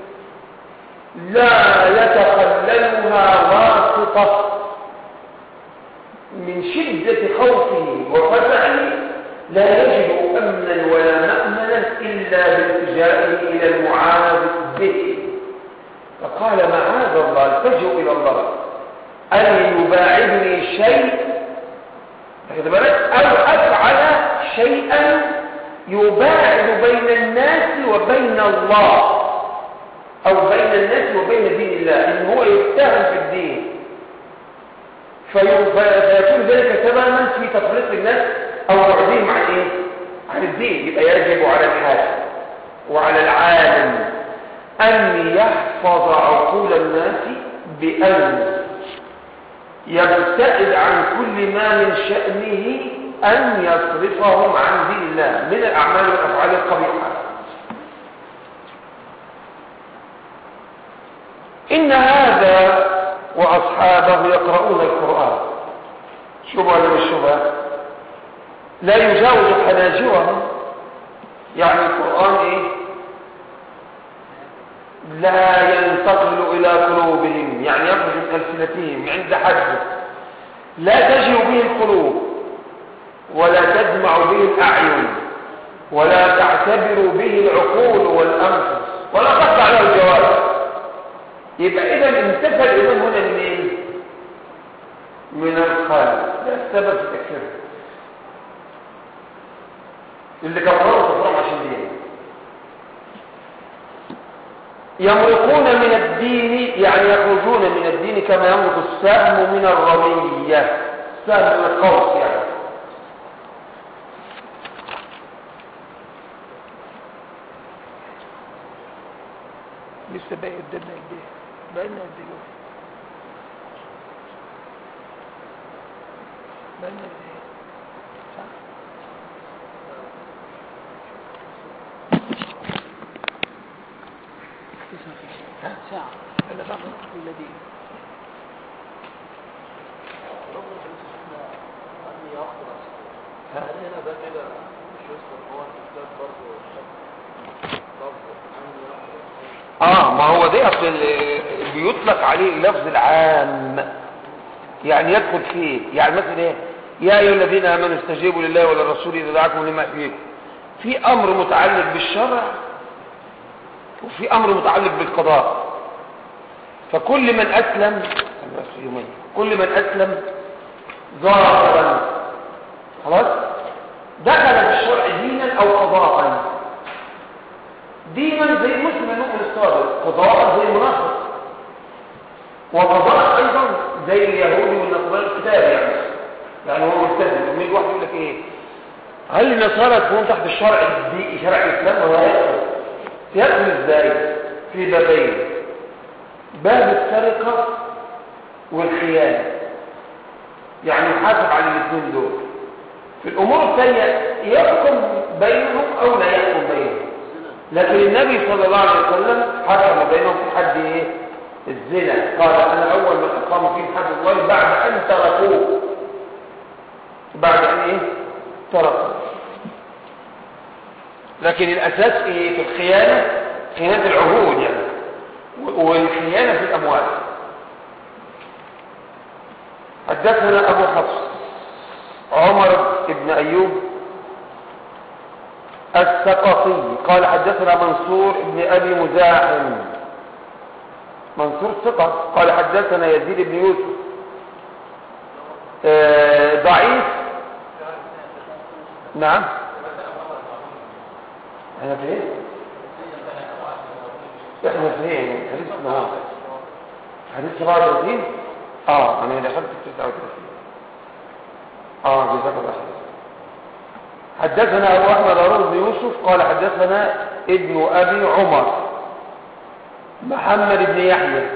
لا يتخللها واسطه من شده خوفه وفزعه لا يجد امنا ولا مامنا الا بالتجائه الى المعاذ به فقال معاذ الله التجئ الى الله ان يباعدني شيء خد بالك او افعل شيئا يباعد بين الناس وبين الله او بين الناس وبين دين الله ان هو يتهم في الدين فيكون ذلك سببا في تفريط الناس او بعدهم عن ايه عن الدين يبقى يجب على الحاكم وعلى العالم ان يحفظ عقول الناس بان يبتعد عن كل ما من شأنه أن يصرفهم عن دين الله من الأعمال والأفعال القبيحة إن هذا وأصحابه يقرؤون القرآن شبهة ولا مش شبهة لا يجاوز حناجرهم يعني القرآن إيه لا ينتقل إلى قلوبهم يعني يخرج من ألسنتهم عند حده لا تجي به القلوب ولا تجمع به الأعين ولا تعتبر به العقول والأنفس ولا تقطع له الجوارح يبقى إذا انتفى الإيمان هنا منين؟ من الخالق ده السبب في تكفيره اللي كفروا كفروا عشان دين يمرقون من الدين يعني يخرجون من الدين كما يمرق السهم من الرمية سهم من القوس يعني لسه باقي قدامنا قد ايه بقالنا قد ايه بقالنا قد ايه صح تسعة وعشرين. ساعة أنا باخد كل دي هل هنا ده كده مش يذكر هو الكتاب برضه برضه اه ما هو ده اصل ال- بيطلق عليه اللفظ العام يعني يدخل فيه يعني مثلا ايه يا أيها الذين آمنوا استجيبوا لله وللرسول إذا دعاكم لما يحييكم في أمر متعلق بالشرع وفي أمر متعلق بالقضاء فكل من أسلم كل من أسلم ظاهرا خلاص دخل في الشرع دينا أو قضاء دينا زي مسلم المؤمن الصادق قضاء زي المنافق وقضاء أيضا زي اليهود والنصارى الكتاب يعني يعني هو ملتزم لما يجي واحد يقول لك ايه هل النصارى تكون تحت الشرع الدي شرع الاسلام ولا يدخل يدخل ازاي في بابين باب السرقه والخيانه يعني يحاسب على الاثنين دول في الامور الثانيه يحكم بينهم او لا يحكم بينهم لكن النبي صلى الله عليه وسلم حكم بينهم في حد ايه الزنا قال انا اول من اقام فيه حد الله بعد ان تركوه بعد ان ايه تركوا لكن الاساس ايه في الخيانه خيانه العهود يعني والخيانه في الاموال حدثنا ابو حفص عمر بن ايوب الثقفي قال حدثنا منصور بن ابي مزاحم منصور ثقه قال حدثنا يزيد بن يوسف آه ضعيف نعم احنا فين احنا فين حديث نهار حديث 37 اه انا دخلت في 39 اه جزاك الله خير حدثنا ابو احمد هارون بن يوسف قال حدثنا ابن ابي عمر محمد بن يحيى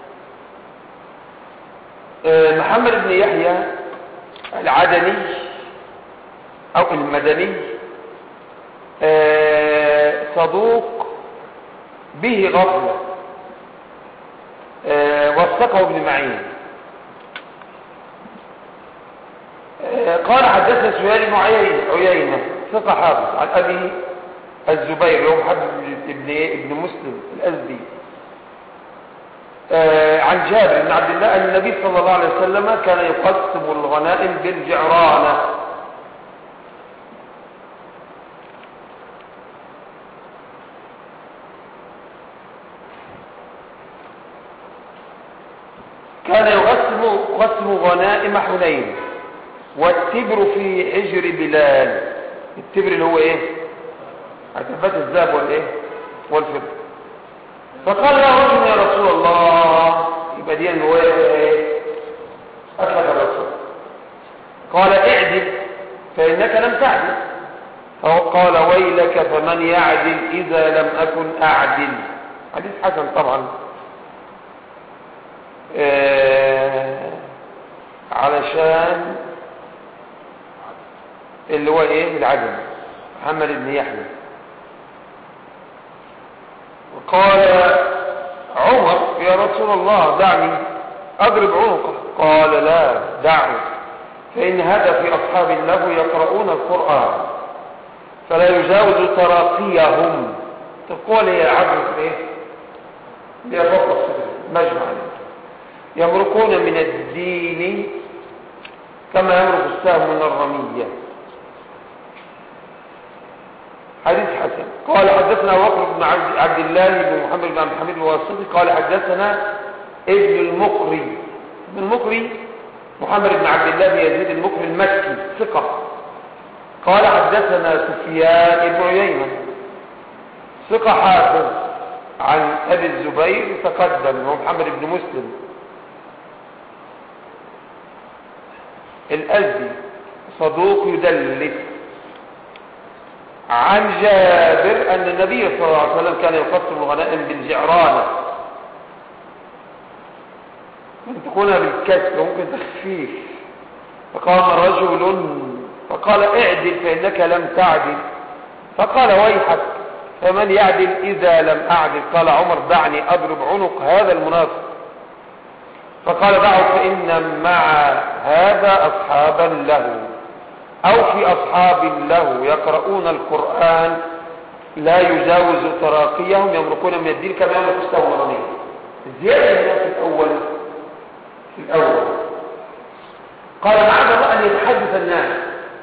آه محمد بن يحيى العدني او المدني آه صدوق به غفلة آه وثقه ابن معين آه قال حدثنا سهيل بن عيينة ثقة حافظ عن أبي الزبير وهو محمد ابن ابن مسلم الأزدي عن جابر بن عبد الله أن النبي صلى الله عليه وسلم كان يقسم الغنائم بالجعرانة كان يقسم يقسم غنائم حنين والتبر في حجر بلال التبر اللي هو ايه عتبات الذهب والايه والفضه فقال له رجل يا رسول الله يبقى دي هو ايه اطلق الرسول قال اعدل فانك لم تعدل فقال ويلك فمن يعدل اذا لم اكن اعدل حديث حسن طبعا آه علشان اللي هو ايه العدل محمد بن يحيى وقال عمر يا رسول الله دعني اضرب عنقه قال لا دعه فان هذا في اصحاب الله يقرؤون القران فلا يجاوز تراقيهم تقول هي عبر ايه هي فوق الصدر مجمع يمرقون من الدين كما يمرق السهم من الرميه حديث حسن قال حدثنا وقر بن عبد, عبد الله بن محمد بن عبد الحميد الواسطي قال حدثنا ابن المقري ابن المقري محمد بن عبد الله بن يزيد المقري المكي ثقة قال حدثنا سفيان بن عيينة ثقة حافظ عن أبي الزبير تقدم هو محمد بن مسلم الأزدي صدوق يدلس عن جابر أن النبي صلى الله عليه وسلم كان يقسم الغنائم بالجعرانة ممكن تكونها بالكسر ممكن تخفيف فقام رجل فقال اعدل فإنك لم تعدل فقال ويحك فمن يعدل إذا لم أعدل قال عمر دعني أضرب عنق هذا المنافق فقال دعه فإن مع هذا أصحابا له أو في أصحاب له يقرؤون القرآن لا يجاوز تراقيهم يمرقون من الدين كما يمرق السهم الرميم زيادة هنا في الأول في الأول قال معاذ الله ان يتحدث الناس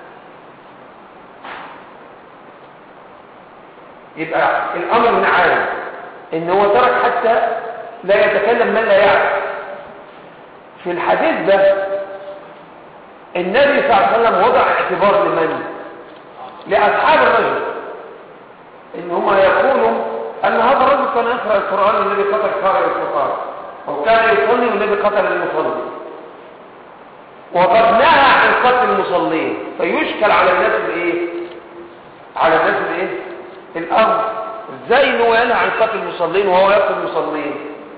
يبقى الامر من عالم ان هو ترك حتى لا يتكلم من لا يعرف في الحديث ده النبي صلى الله عليه وسلم وضع اعتبار لمن لاصحاب الرجل ان هم يقولوا ان هذا الرجل كان يقرا القران والنبي قتل قارئ القران وكان يصلي والنبي قتل المصلي وقد نهى عن قتل المصلين فيشكل على الناس الايه على الناس الايه الامر ازاي ان هو ينهى عن قتل المصلين وهو يقتل المصلين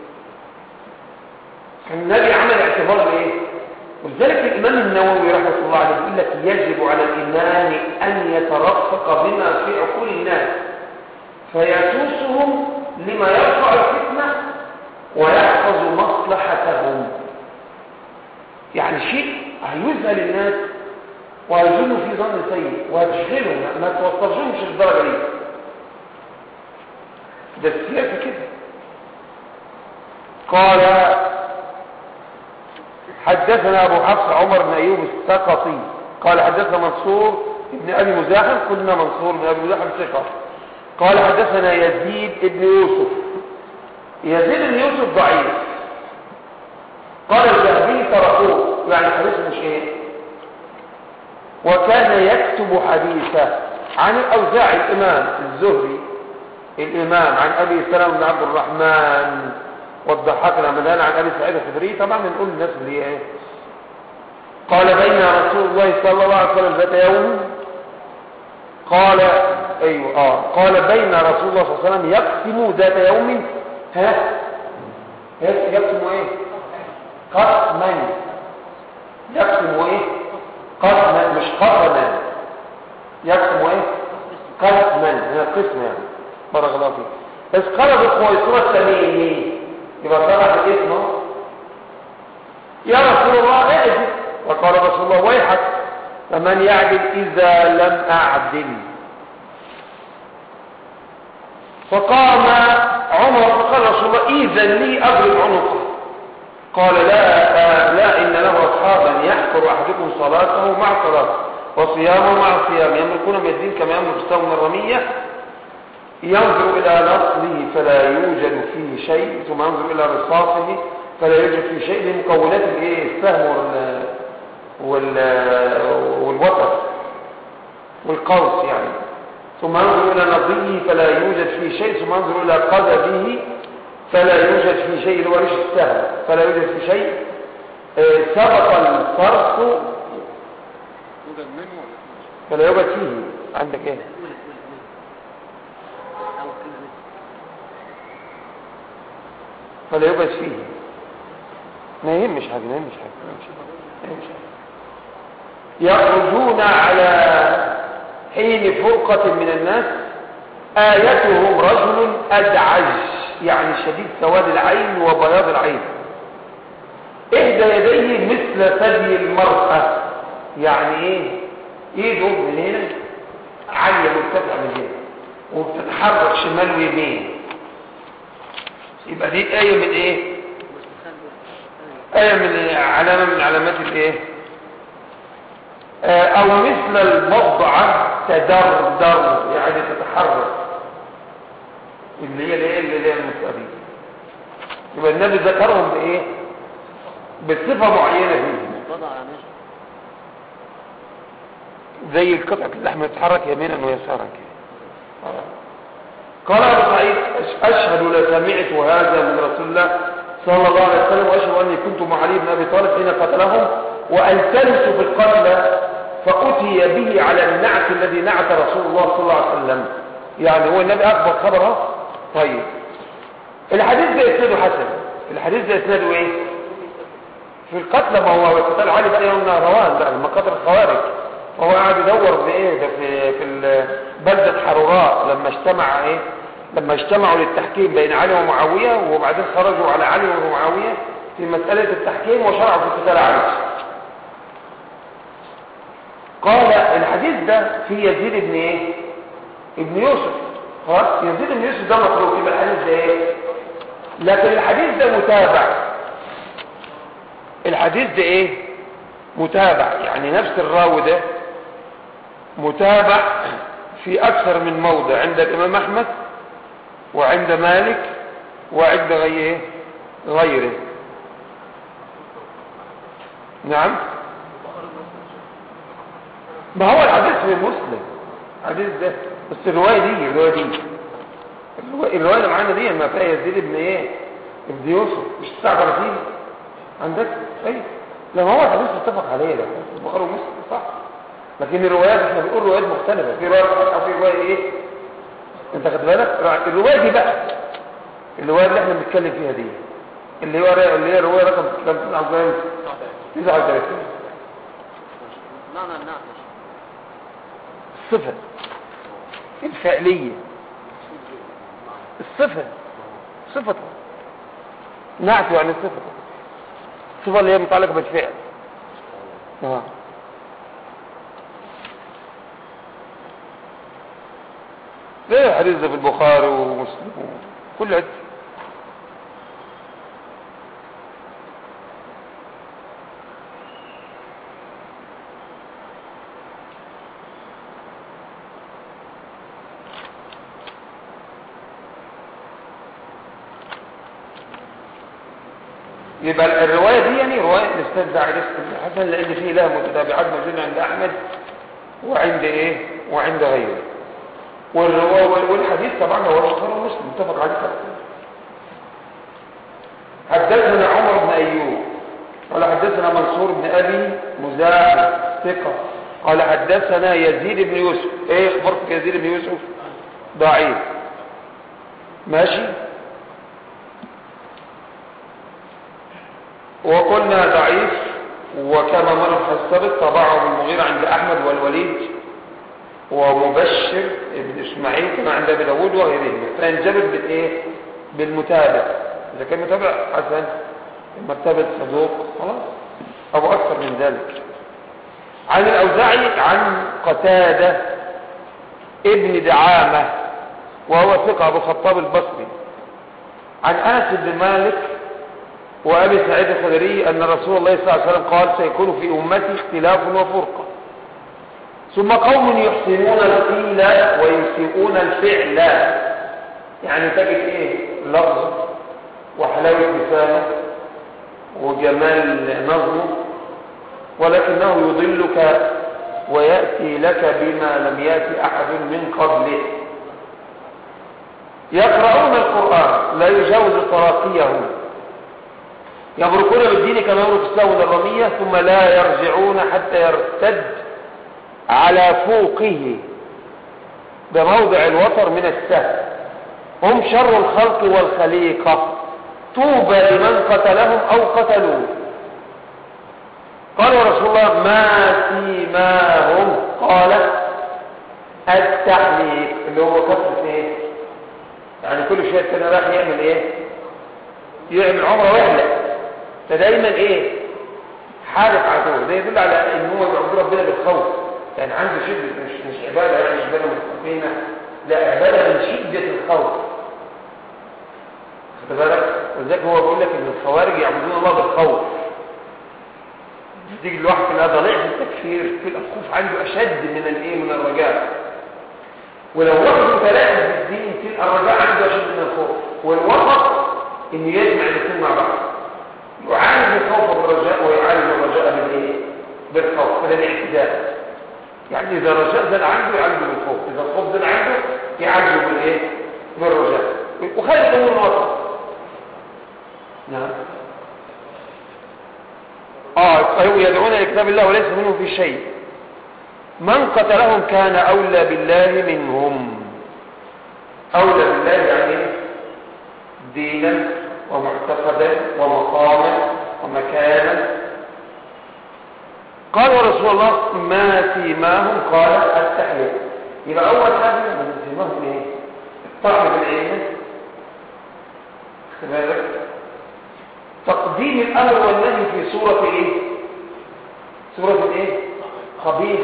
النبي عمل اعتبار لايه ولذلك الامام النووي رحمه الله عليه يقول لك يجب على الامام ان يترفق بما في عقول الناس فيسوسهم لما يرفع الفتنه ويحفظ مصلحتهم يعني شيء هيذهل الناس وهيظنوا في ظن سيء وهتشغلهم ما توصلهمش للدرجه دي ده السياسه كده قال حدثنا ابو حفص عمر بن ايوب السقطي قال حدثنا منصور ابن ابي مزاحم قلنا منصور بن ابي مزاحم ثقه قال حدثنا يزيد ابن يوسف يزيد بن يوسف ضعيف قال الذهبي تركوه يعني حديث مش ايه وكان يكتب حديثه عن الاوزاعي الامام الزهري الامام عن ابي سلمة بن عبد الرحمن والضحاك الهمدان عن ابي سعيد الخدري طبعا بنقول الناس اللي ايه قال بين رسول الله صلى الله عليه وسلم ذات يوم قال ايوه اه قال بين رسول الله صلى الله عليه وسلم يقسم ذات يوم ها يقسم ايه قسما يقسم ايه قسما مش قسما يقسم ايه قسما هي قسم يعني بارك الله فيك بس قال بالقويصرة التميمي يبقى طلع اسمه يا رسول الله اعدل وقال رسول الله ويحك فمن يعدل اذا لم اعدل فقام عمر فقال رسول الله اذن لي اضرب عنقه قال لا آه لا ان له اصحابا يحكر احدكم صلاته مع صلاته وصيامه مع صيامه يملكون من الدين كما يملك السهم من الرميه ينظر الى نصله فلا يوجد فيه شيء ثم ينظر الى رصاصه فلا يوجد فيه شيء لمكونات الايه السهم وال وال والوتر والقوس يعني ثم ينظر الى نضيه فلا يوجد فيه شيء ثم ينظر الى قذبه فلا يوجد فيه شيء اللي هو ريش السهم فلا يوجد فيه شيء آه، سبق الفرق يوجد منه ولا فيه؟ فلا يوجد فيه عندك ايه فلا يوجد فيه ما يهمش حاجه ما يهمش حاجه ما يهمش حاجه يخرجون على حين فرقة من الناس آيتهم رجل أدعج يعني شديد سواد العين وبياض العين إحدى يديه مثل ثدي المرأة يعني إيه إيده من هنا عالية مرتفعة من هنا وبتتحرك شمال ويمين يبقى دي آية من إيه آية من علامة من علامات الإيه آه، او مثل البضعة تدردر يعني تتحرك اللي هي الايه اللي هي المستقبل يبقى النبي ذكرهم بايه بصفة معينة فيه وضع نجم زي القطعة اللحم تتحرك يمينا ويسارا كده آه. قال ابو سعيد أش- اشهد لسمعت هذا من رسول الله صلى الله عليه وسلم واشهد اني كنت مع علي بن ابي طالب حين قتلهم والتمس في القتل فاتي به على النعت الذي نعت رسول الله صلى الله عليه وسلم يعني هو النبي اخبر خبره طيب الحديث ده اسناده حسن الحديث ده اسناده ايه في القتل ما هو قتال علي بقى يوم نهروان بقى لما قتل الخوارج فهو قاعد يدور بايه ده في في ال- بلده حروراء لما اجتمع ايه لما اجتمعوا للتحكيم بين علي ومعاويه وبعدين خرجوا على علي ومعاويه في مساله التحكيم وشرعوا في قتال علي قال الحديث ده في يزيد بن ايه ابن يوسف خلاص يزيد بن يوسف ده متروك يبقى الحديث ده ايه لكن الحديث ده متابع الحديث ده ايه متابع يعني نفس الراوي ده متابع في أكثر من موضع عند الإمام أحمد وعند مالك وعند غيره غيره نعم ما هو الحديث في مسلم الحديث ده بس الرواية دي الرواية دي الرواية الرواية اللي معانا دي ما فيها يزيد ابن ايه ابن يوسف مش 39 عندك ايه لا ما هو الحديث متفق عليه ده البخاري ومسلم صح لكن الروايات احنا بنقول روايات مختلفة في رواية صحيحة وفي رواية ايه انت خد بالك الرواية دي بقى الرواية اللي احنا بنتكلم فيها دي اللي هو اللي هي الرواية رقم كام 39 39 لا لا ناقش الصفة الفعلية الصفة صفة نعت يعني صفة الصفة اللي هي متعلقة بالفعل آه. ليه حديث ده في البخاري ومسلم كل عد يبقى الرواية دي يعني رواية الاستاذ زعيد بن حسن لأن فيه لها متتابعات موجودة عند أحمد وعند إيه وعند غيره والرواية والحديث طبعا هو البخاري ومسلم متفق عليه حدثنا عمر بن أيوب قال حدثنا منصور بن أبي مزاحم ثقة قال حدثنا يزيد بن يوسف ايه اخبرك يزيد بن يوسف ضعيف ماشي وقلنا ضعيف وكما مر في السابق طبعه المغيرة عند أحمد والوليد ومبشر ابن إسماعيل كما عند أبي داود وغيرهم فينجبر بالإيه؟ بالمتابع إذا كان متابع حسن مرتبة صدوق خلاص أو أكثر من ذلك عن الأوزاعي عن قتادة ابن دعامة وهو ثقة أبو خطاب البصري عن أنس بن مالك وأبي سعيد الخدري أن رسول الله صلى الله عليه وسلم قال سيكون في أمتي اختلاف وفرقة ثم قوم يحسنون القيل ويسيئون الفعل يعني تجد ايه لفظ وحلاوة لسانه وجمال نظمه ولكنه يضلك ويأتي لك بما لم يأتي أحد من قبله يقرؤون القرآن لا يجاوز تراقيهم يبركون بالدين كما يمرك السهم الرمية ثم لا يرجعون حتى يرتد على فوقه بموضع الوتر من السهم هم شر الخلق والخليقة طوبى لمن قتلهم أو قتلوه قال رسول الله ما سيماهم قال التحليق اللي هو كفر ايه يعني كل شوية كده راح يعمل ايه يعمل عمره ويحلق فدايما ايه حالف عدو ده يدل على ان هو يعبد ربنا بالخوف يعني عنده شدة مش مش عبادة يعني عبادة مستقيمة لا عبادة من شدة الخوف خد بالك ولذلك هو بيقول لك ان الخوارج يعبدون الله بالخوف تيجي الواحد في هذا ضعف التكفير في الخوف عنده اشد من الايه من الرجاء ولو واحد متلاعب بالدين في الرجاء عنده اشد من الخوف والوسط ان يجمع الاثنين مع بعض يعالج الخوف بالرجاء ويعالج الرجاء بالايه بالخوف فده الاعتدال يعني اذا الرجاء زاد عنده يعالجه بالخوف اذا الخوف زاد عنده يعالجه بالايه بالرجاء وخلي الامور وسط نعم اه فهو يدعون لكتاب الله وليس منهم في شيء من قتلهم كان اولى بالله منهم اولى بالله يعني دينا ومعتقدا ومقاما ومكانا قال رسول الله ما سيماهم قال التحليل يبقى اول حاجه من سيماهم ايه الطعن بالعين بالك تقديم الامر والنهي في سوره ايه سوره ايه خبيث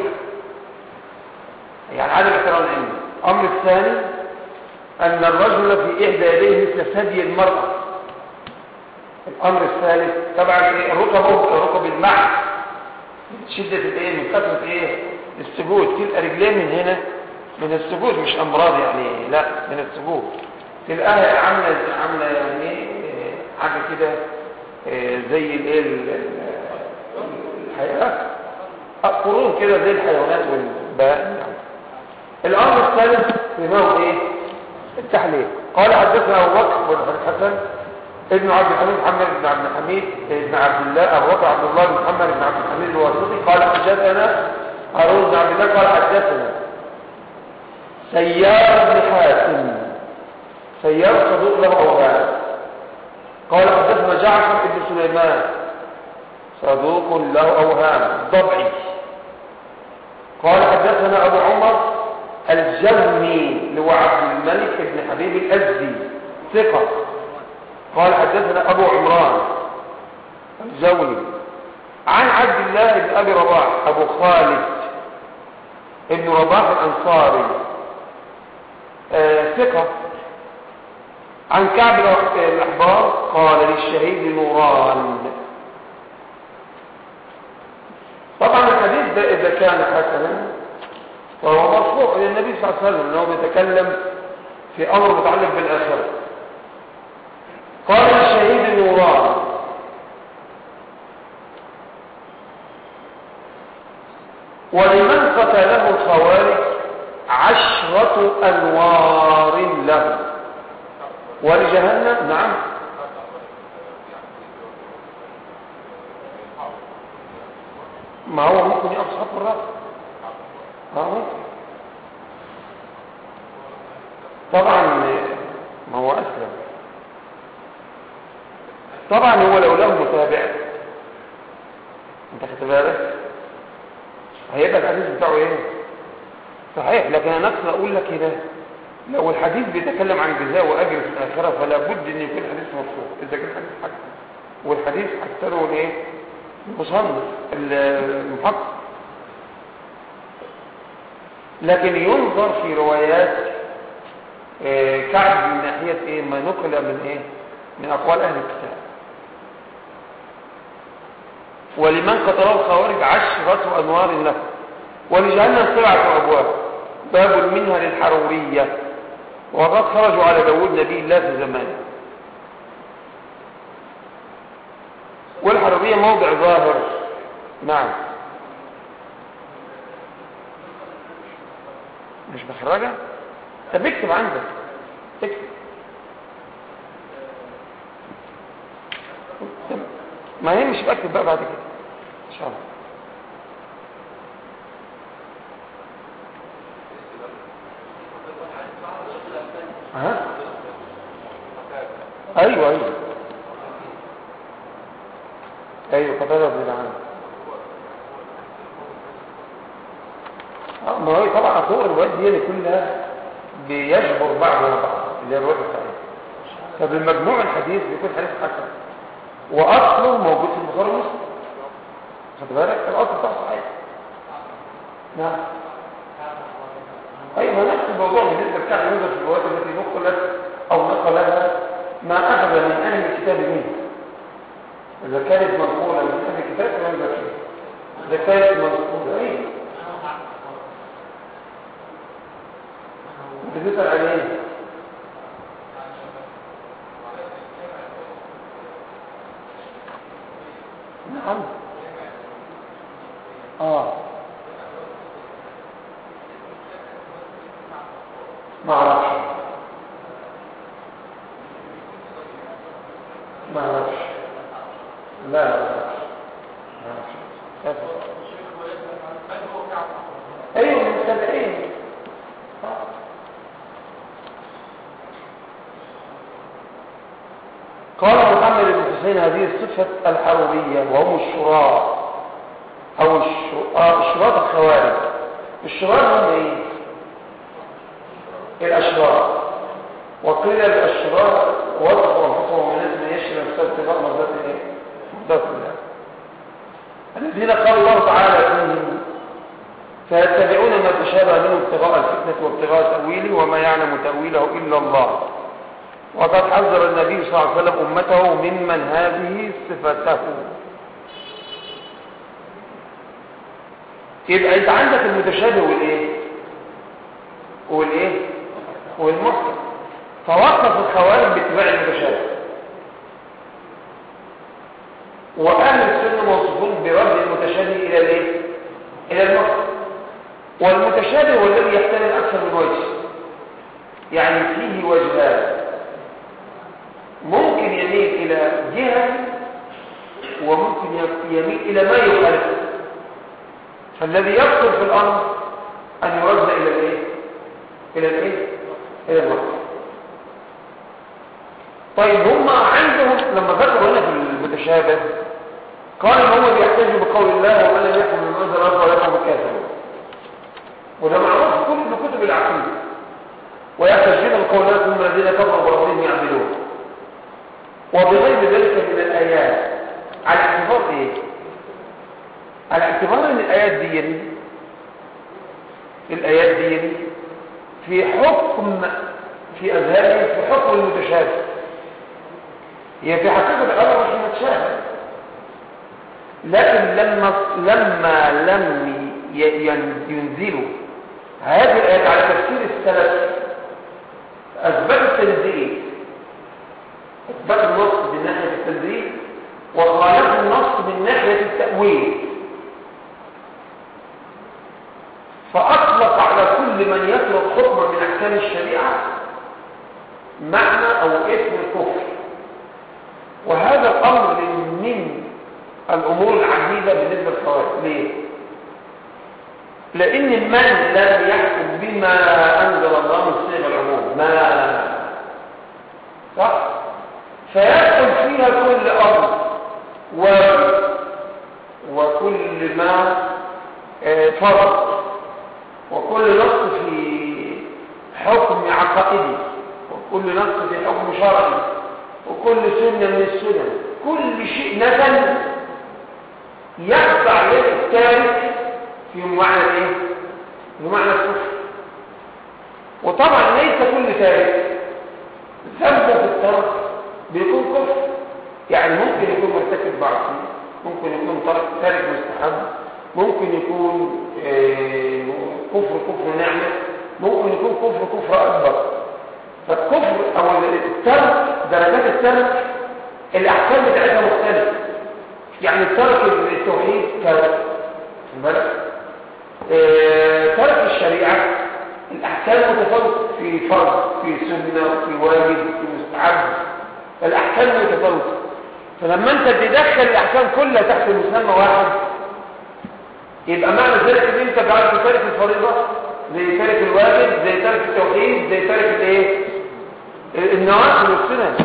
يعني عدم احترام العلم الامر الثاني ان الرجل في احدى يديه مثل ثدي المراه الامر الثالث طبعا الركب ركب المعنى من شدة الايه من كثرة ايه السجود تلقى رجلين من هنا من السجود مش امراض يعني لا من السجود تلقاها عاملة عاملة يعني ايه حاجة كده إيه زي الايه ال- ال- الحيوانات قرون كده زي الحيوانات والبهائم يعني الامر الثالث ما هو ايه التحليل قال حدثنا ابو بكر بن الحسن ابن عبد الحميد محمد بن عبد الحميد بن عبد الله ابو بكر عبد الله بن محمد بن عبد الحميد الواسطي قال حدثنا هارون بن عبد الله قال حدثنا سيار بن حاتم سيار صدوق له اوهام قال حدثنا جعفر بن سليمان صدوق له اوهام ضبعي قال حدثنا ابو عمر الجرمي اللي هو عبد الملك بن حبيب الازدي ثقه قال حدثنا ابو عمران الجولي عن عبد الله بن ابي رباح ابو خالد ابن رباح الانصاري آه ثقه عن كعب الاحبار قال للشهيد نوران طبعا الحديث ده اذا كان حسنا فهو مرفوع الى النبي صلى الله عليه وسلم انه بيتكلم في امر متعلق بالاخره قال الشهيد نوران ولمن قتله الخوارج عشرة أنوار له ولجهنم نعم ما هو ممكن يقف صحاب الرأس اه ممكن طبعا ما هو أسلم طبعا هو لو له متابع انت خدت بالك هيبقى الحديث بتاعه ايه صحيح لكن انا اقصد اقول لك كده لو الحديث بيتكلم عن جزاء واجر في الاخره فلا بد ان يكون الحديث مرفوع اذا كان الحديث حق والحديث حتى له ايه المصنف المحقق لكن ينظر في روايات آه، كعب من ناحيه ايه ما نقل من ايه من اقوال اهل الكتاب ولمن قتله الخوارج عشرة أنوار له ولجهنم سبعة أبواب باب منها للحرورية وقد خرجوا على داود نبي الله في زمانه والحرورية موضع ظاهر نعم مش بخرجة طب اكتب عندك اكتب ما هي مش بكتب بقى بعد كده ان شاء الله ها ايوه ايوه ايوه قتاده بن العام اه ما هو طبعا فوق الروايات دي كلها بيجبر بعضها بعض اللي هي الروايات الصحيحه فبالمجموع الحديث بيكون حديث حسن واصله موجود في البخاري ومسلم خد بالك الاصل بتاعه صحيح نعم ايوه نفس الموضوع بالنسبه لكعب يوجد في الروايات التي نقلت او نقلها ما اخذ من اهل الكتاب منه اذا كانت منقوله من اهل الكتاب فينظر فيها اذا كانت منقوله ايه بتسال عن ايه نعم اه ما اعرفش ما اعرفش لا لا ما اعرفش ايوه من السبعين قال محمد بن حسين هذه الصفة الحرورية وهم الشراء أو الشراء الخوارج الشراء هم إيه؟ الأشرار وقيل الأشرار وصفوا أنفسهم من اسم يشري نفسه ابتغاء مرضات إيه؟ مرضات الله الذين قال الله تعالى فيهم فيتبعون ما تشابه منه ابتغاء الفتنة وابتغاء تأويله وما يعلم تأويله إلا الله وقد حذر النبي صلى الله عليه وسلم أمته ممن هذه صفته يبقى انت عندك المتشابه والايه والايه والمحكم فوقف الخوارج باتباع المتشابه واهل السنه موصوفون برد المتشابه الى الايه الى المحكم والمتشابه هو الذي يحتمل اكثر من وجه يعني فيه وجهان ممكن يميل الى جهه وممكن يميل الى ما يخالفه فالذي يقصر في الامر ان يرد الى الايه الى الايه الى المحكم طيب هم عندهم لما ذكروا هنا في المتشابه قال ان هو بيحتج بقول الله ومن لم يحكم بما انزل الله ويحكم بالكافرون وده معروف في كل كتب العقيده ويحتجون بقول الله ثم الذين كفروا بربهم يعدلون وبغير ذلك من الايات على اعتبار ايه على اعتبار ان الايات دي يعني الايات دي يعني في حكم في اذهانهم في حكم المتشابه هي في حقيقة الأمر مش متشابه لكن لما لما لم ينزلوا هذه الآيات على تفسير السلف أثبت التنزيل أثبت النص من ناحية التنزيل وخالف النص من ناحية التأويل فأطلق على كل من يترك حكما من أحكام الشريعة معنى أو اسم الكفر وهذا الأمر من الأمور العجيبة بالنسبة للخوارج ليه؟ لأن من لم يحكم بما أنزل الله من صيغ العموم ما صح؟ فيدخل فيها كل أمر واجب وكل ما فرض وكل نص في حكم عقائدي وكل نص في حكم شرعي وكل سنة من السنن كل شيء نزل يخضع للتارك في معنى ايه في معنى الكفر وطبعا ليس كل تارك ذنبه في الترك بيكون كفر يعني ممكن يكون مرتكب معصيه ممكن يكون ترك تارك مستحب ممكن يكون آه كفر كفر نعمه ممكن يكون كفر كفر اكبر فالكفر او الترك درجات الترك الاحكام بتاعتها مختلفه يعني ترك التوحيد ترك بالك اه ترك الشريعه الاحكام متفاوته في فرض في سنه في واجب في مستحب الاحكام متفاوته فلما انت تدخل الاحكام كلها تحت مسمى واحد يبقى معنى ذلك ان انت جعلت تارك الفريضه زي تارك الواجب زي تارك التوحيد زي تارك الايه النوافل والسنن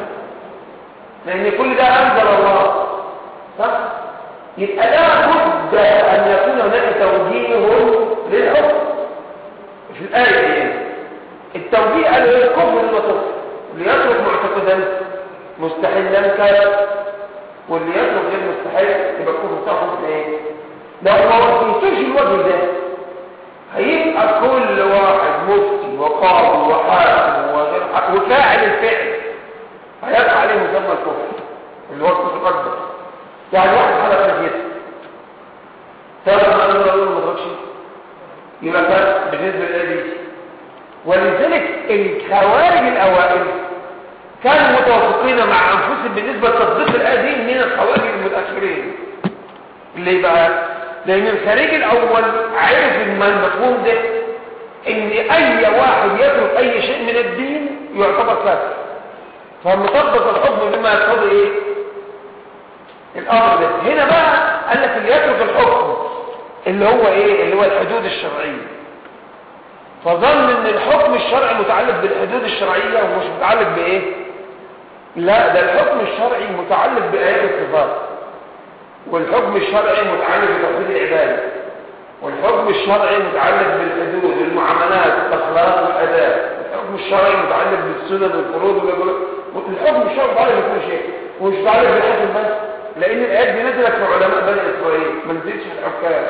لان كل ده انزل الله صح يبقى لا بد ان يكون هناك توجيه للحكم في الايه دي التوجيه قال هو الكفر المتصل اللي يترك معتقدا مستحيلا كان واللي يترك غير مستحيل يبقى الكفر بتاعه ايه لو ما وصلتوش الوجه ده هيبقى كل واحد مفتي وقاضي وحاكم وغير حاكم وفاعل الفعل هيقع عليه مسمى الكفر اللي هو الكفر الاكبر يعني واحد حلق نجيته تعرف ما انزل الله ما ضربش يبقى ده بالنسبه للايه دي ولذلك الخوارج الاوائل كانوا متوافقين مع انفسهم بالنسبه لتصديق الايه دي من الخوارج المتاخرين ليه بقى لان الخارجي الاول عرف ان المفهوم ده ان اي واحد يترك اي شيء من الدين يعتبر كافر فمطبق الحكم بما يقتضي ايه الامر ده هنا بقى قال لك اللي يترك الحكم اللي هو ايه اللي هو الحدود الشرعيه فظن ان الحكم الشرعي متعلق بالحدود الشرعيه ومش متعلق بايه لا ده الحكم الشرعي متعلق بايات الصفات والحكم الشرعي متعلق بتوحيد العباده والحكم الشرعي متعلق بالحدود والمعاملات الاخلاق والاداب الحكم الشرعي متعلق بالسنن والفروض الحكم الشرعي متعلق بكل شيء ومش متعلق بالحكم بس لان الايات دي نزلت في علماء بني اسرائيل ما نزلتش في الحكام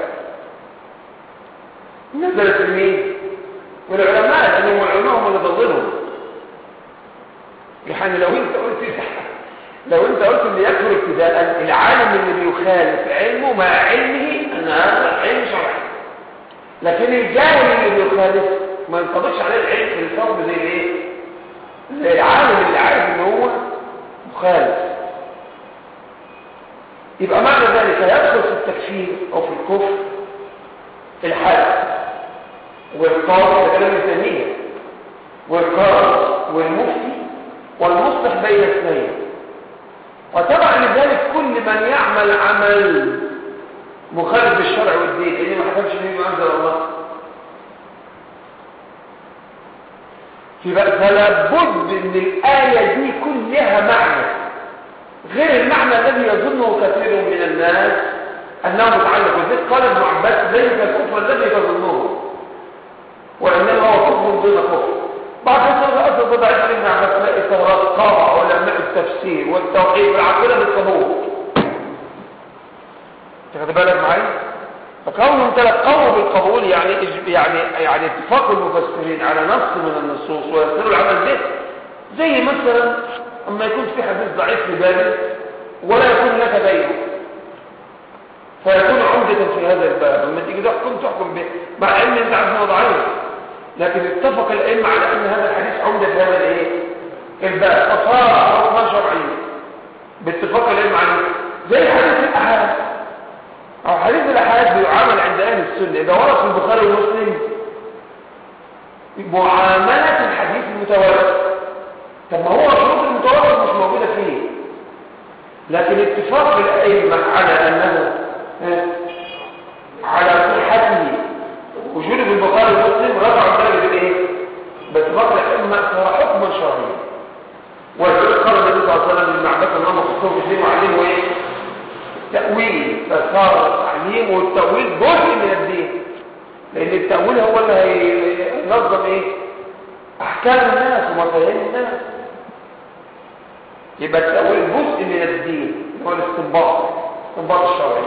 نزلت في مين والعلماء لانهم العلماء هم اللي ضللهم يعني لو انت قلت لو انت قلت اللي يكفر ابتداء العالم اللي بيخالف علمه مع علمه ان هذا علم شرعي لكن الجاهل اللي بيخالف ما ينطبقش عليه العلم في الفرض زي الايه زي العالم اللي عارف ان هو مخالف يبقى معنى ذلك يدخل في التكفير او في الكفر الحد والقاضي ده كلام الثانيه والقاضي والمفتي والمصلح بين اثنين وتبع لذلك كل من يعمل عمل مخالف بالشرع والدين اللي ما حكمش به ما انزل الله فبقى فلا بد ان الايه دي كلها معنى غير المعنى الذي يظنه كثير من الناس انه متعلق بذلك قال ابن عباس ذلك الكفر الذي تظنه وانما هو كفر دون كفر بعد ذلك اصل ضعيف ابن عباس لا التوراه قاطع علماء التفسير والتوحيد والعقيده بالقبول تاخد بالك معايا فكونهم تلقوا بالقبول يعني يعني يعني اتفاق المفسرين على نص من النصوص ويصيروا العمل به زي مثلا اما يكون في حديث ضعيف في بالك ولا يكون لك بينه فيكون عمدة في هذا الباب لما تيجي تحكم تحكم به مع علم انت عارف انه ضعيف لكن اتفق الائمه على ان هذا الحديث عمدة في هذا الايه الباب فصار حكما شرعيا باتفاق الائمه عليه زي حديث الاحاد او حديث الاحاد بيعامل عند اهل السنه اذا ورد في البخاري ومسلم معامله الحديث المتواتر طب ما هو شروط المتواتر مش موجوده فيه لكن اتفاق الائمه على انه على صحته وجوده في البخاري ومسلم رفع درجه الايه باتفاق الائمه صار حكما شرعيا وذلك قال النبي صلى الله عليه وسلم للمعبد انهم خصوصا في وعلموا ايه تأويل فصار التعليم والتأويل جزء من الدين لأن التأويل هو اللي هينظم ايه أحكام الناس ومفاهيم الناس يبقى التأويل جزء من الدين هو الاستنباط الاستنباط الشرعي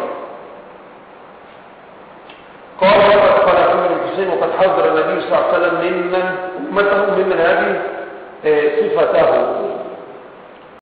قال وقد قال عمر بن حسين وقد حذر النبي صلى الله عليه وسلم ممن أمته ممن هذه صفته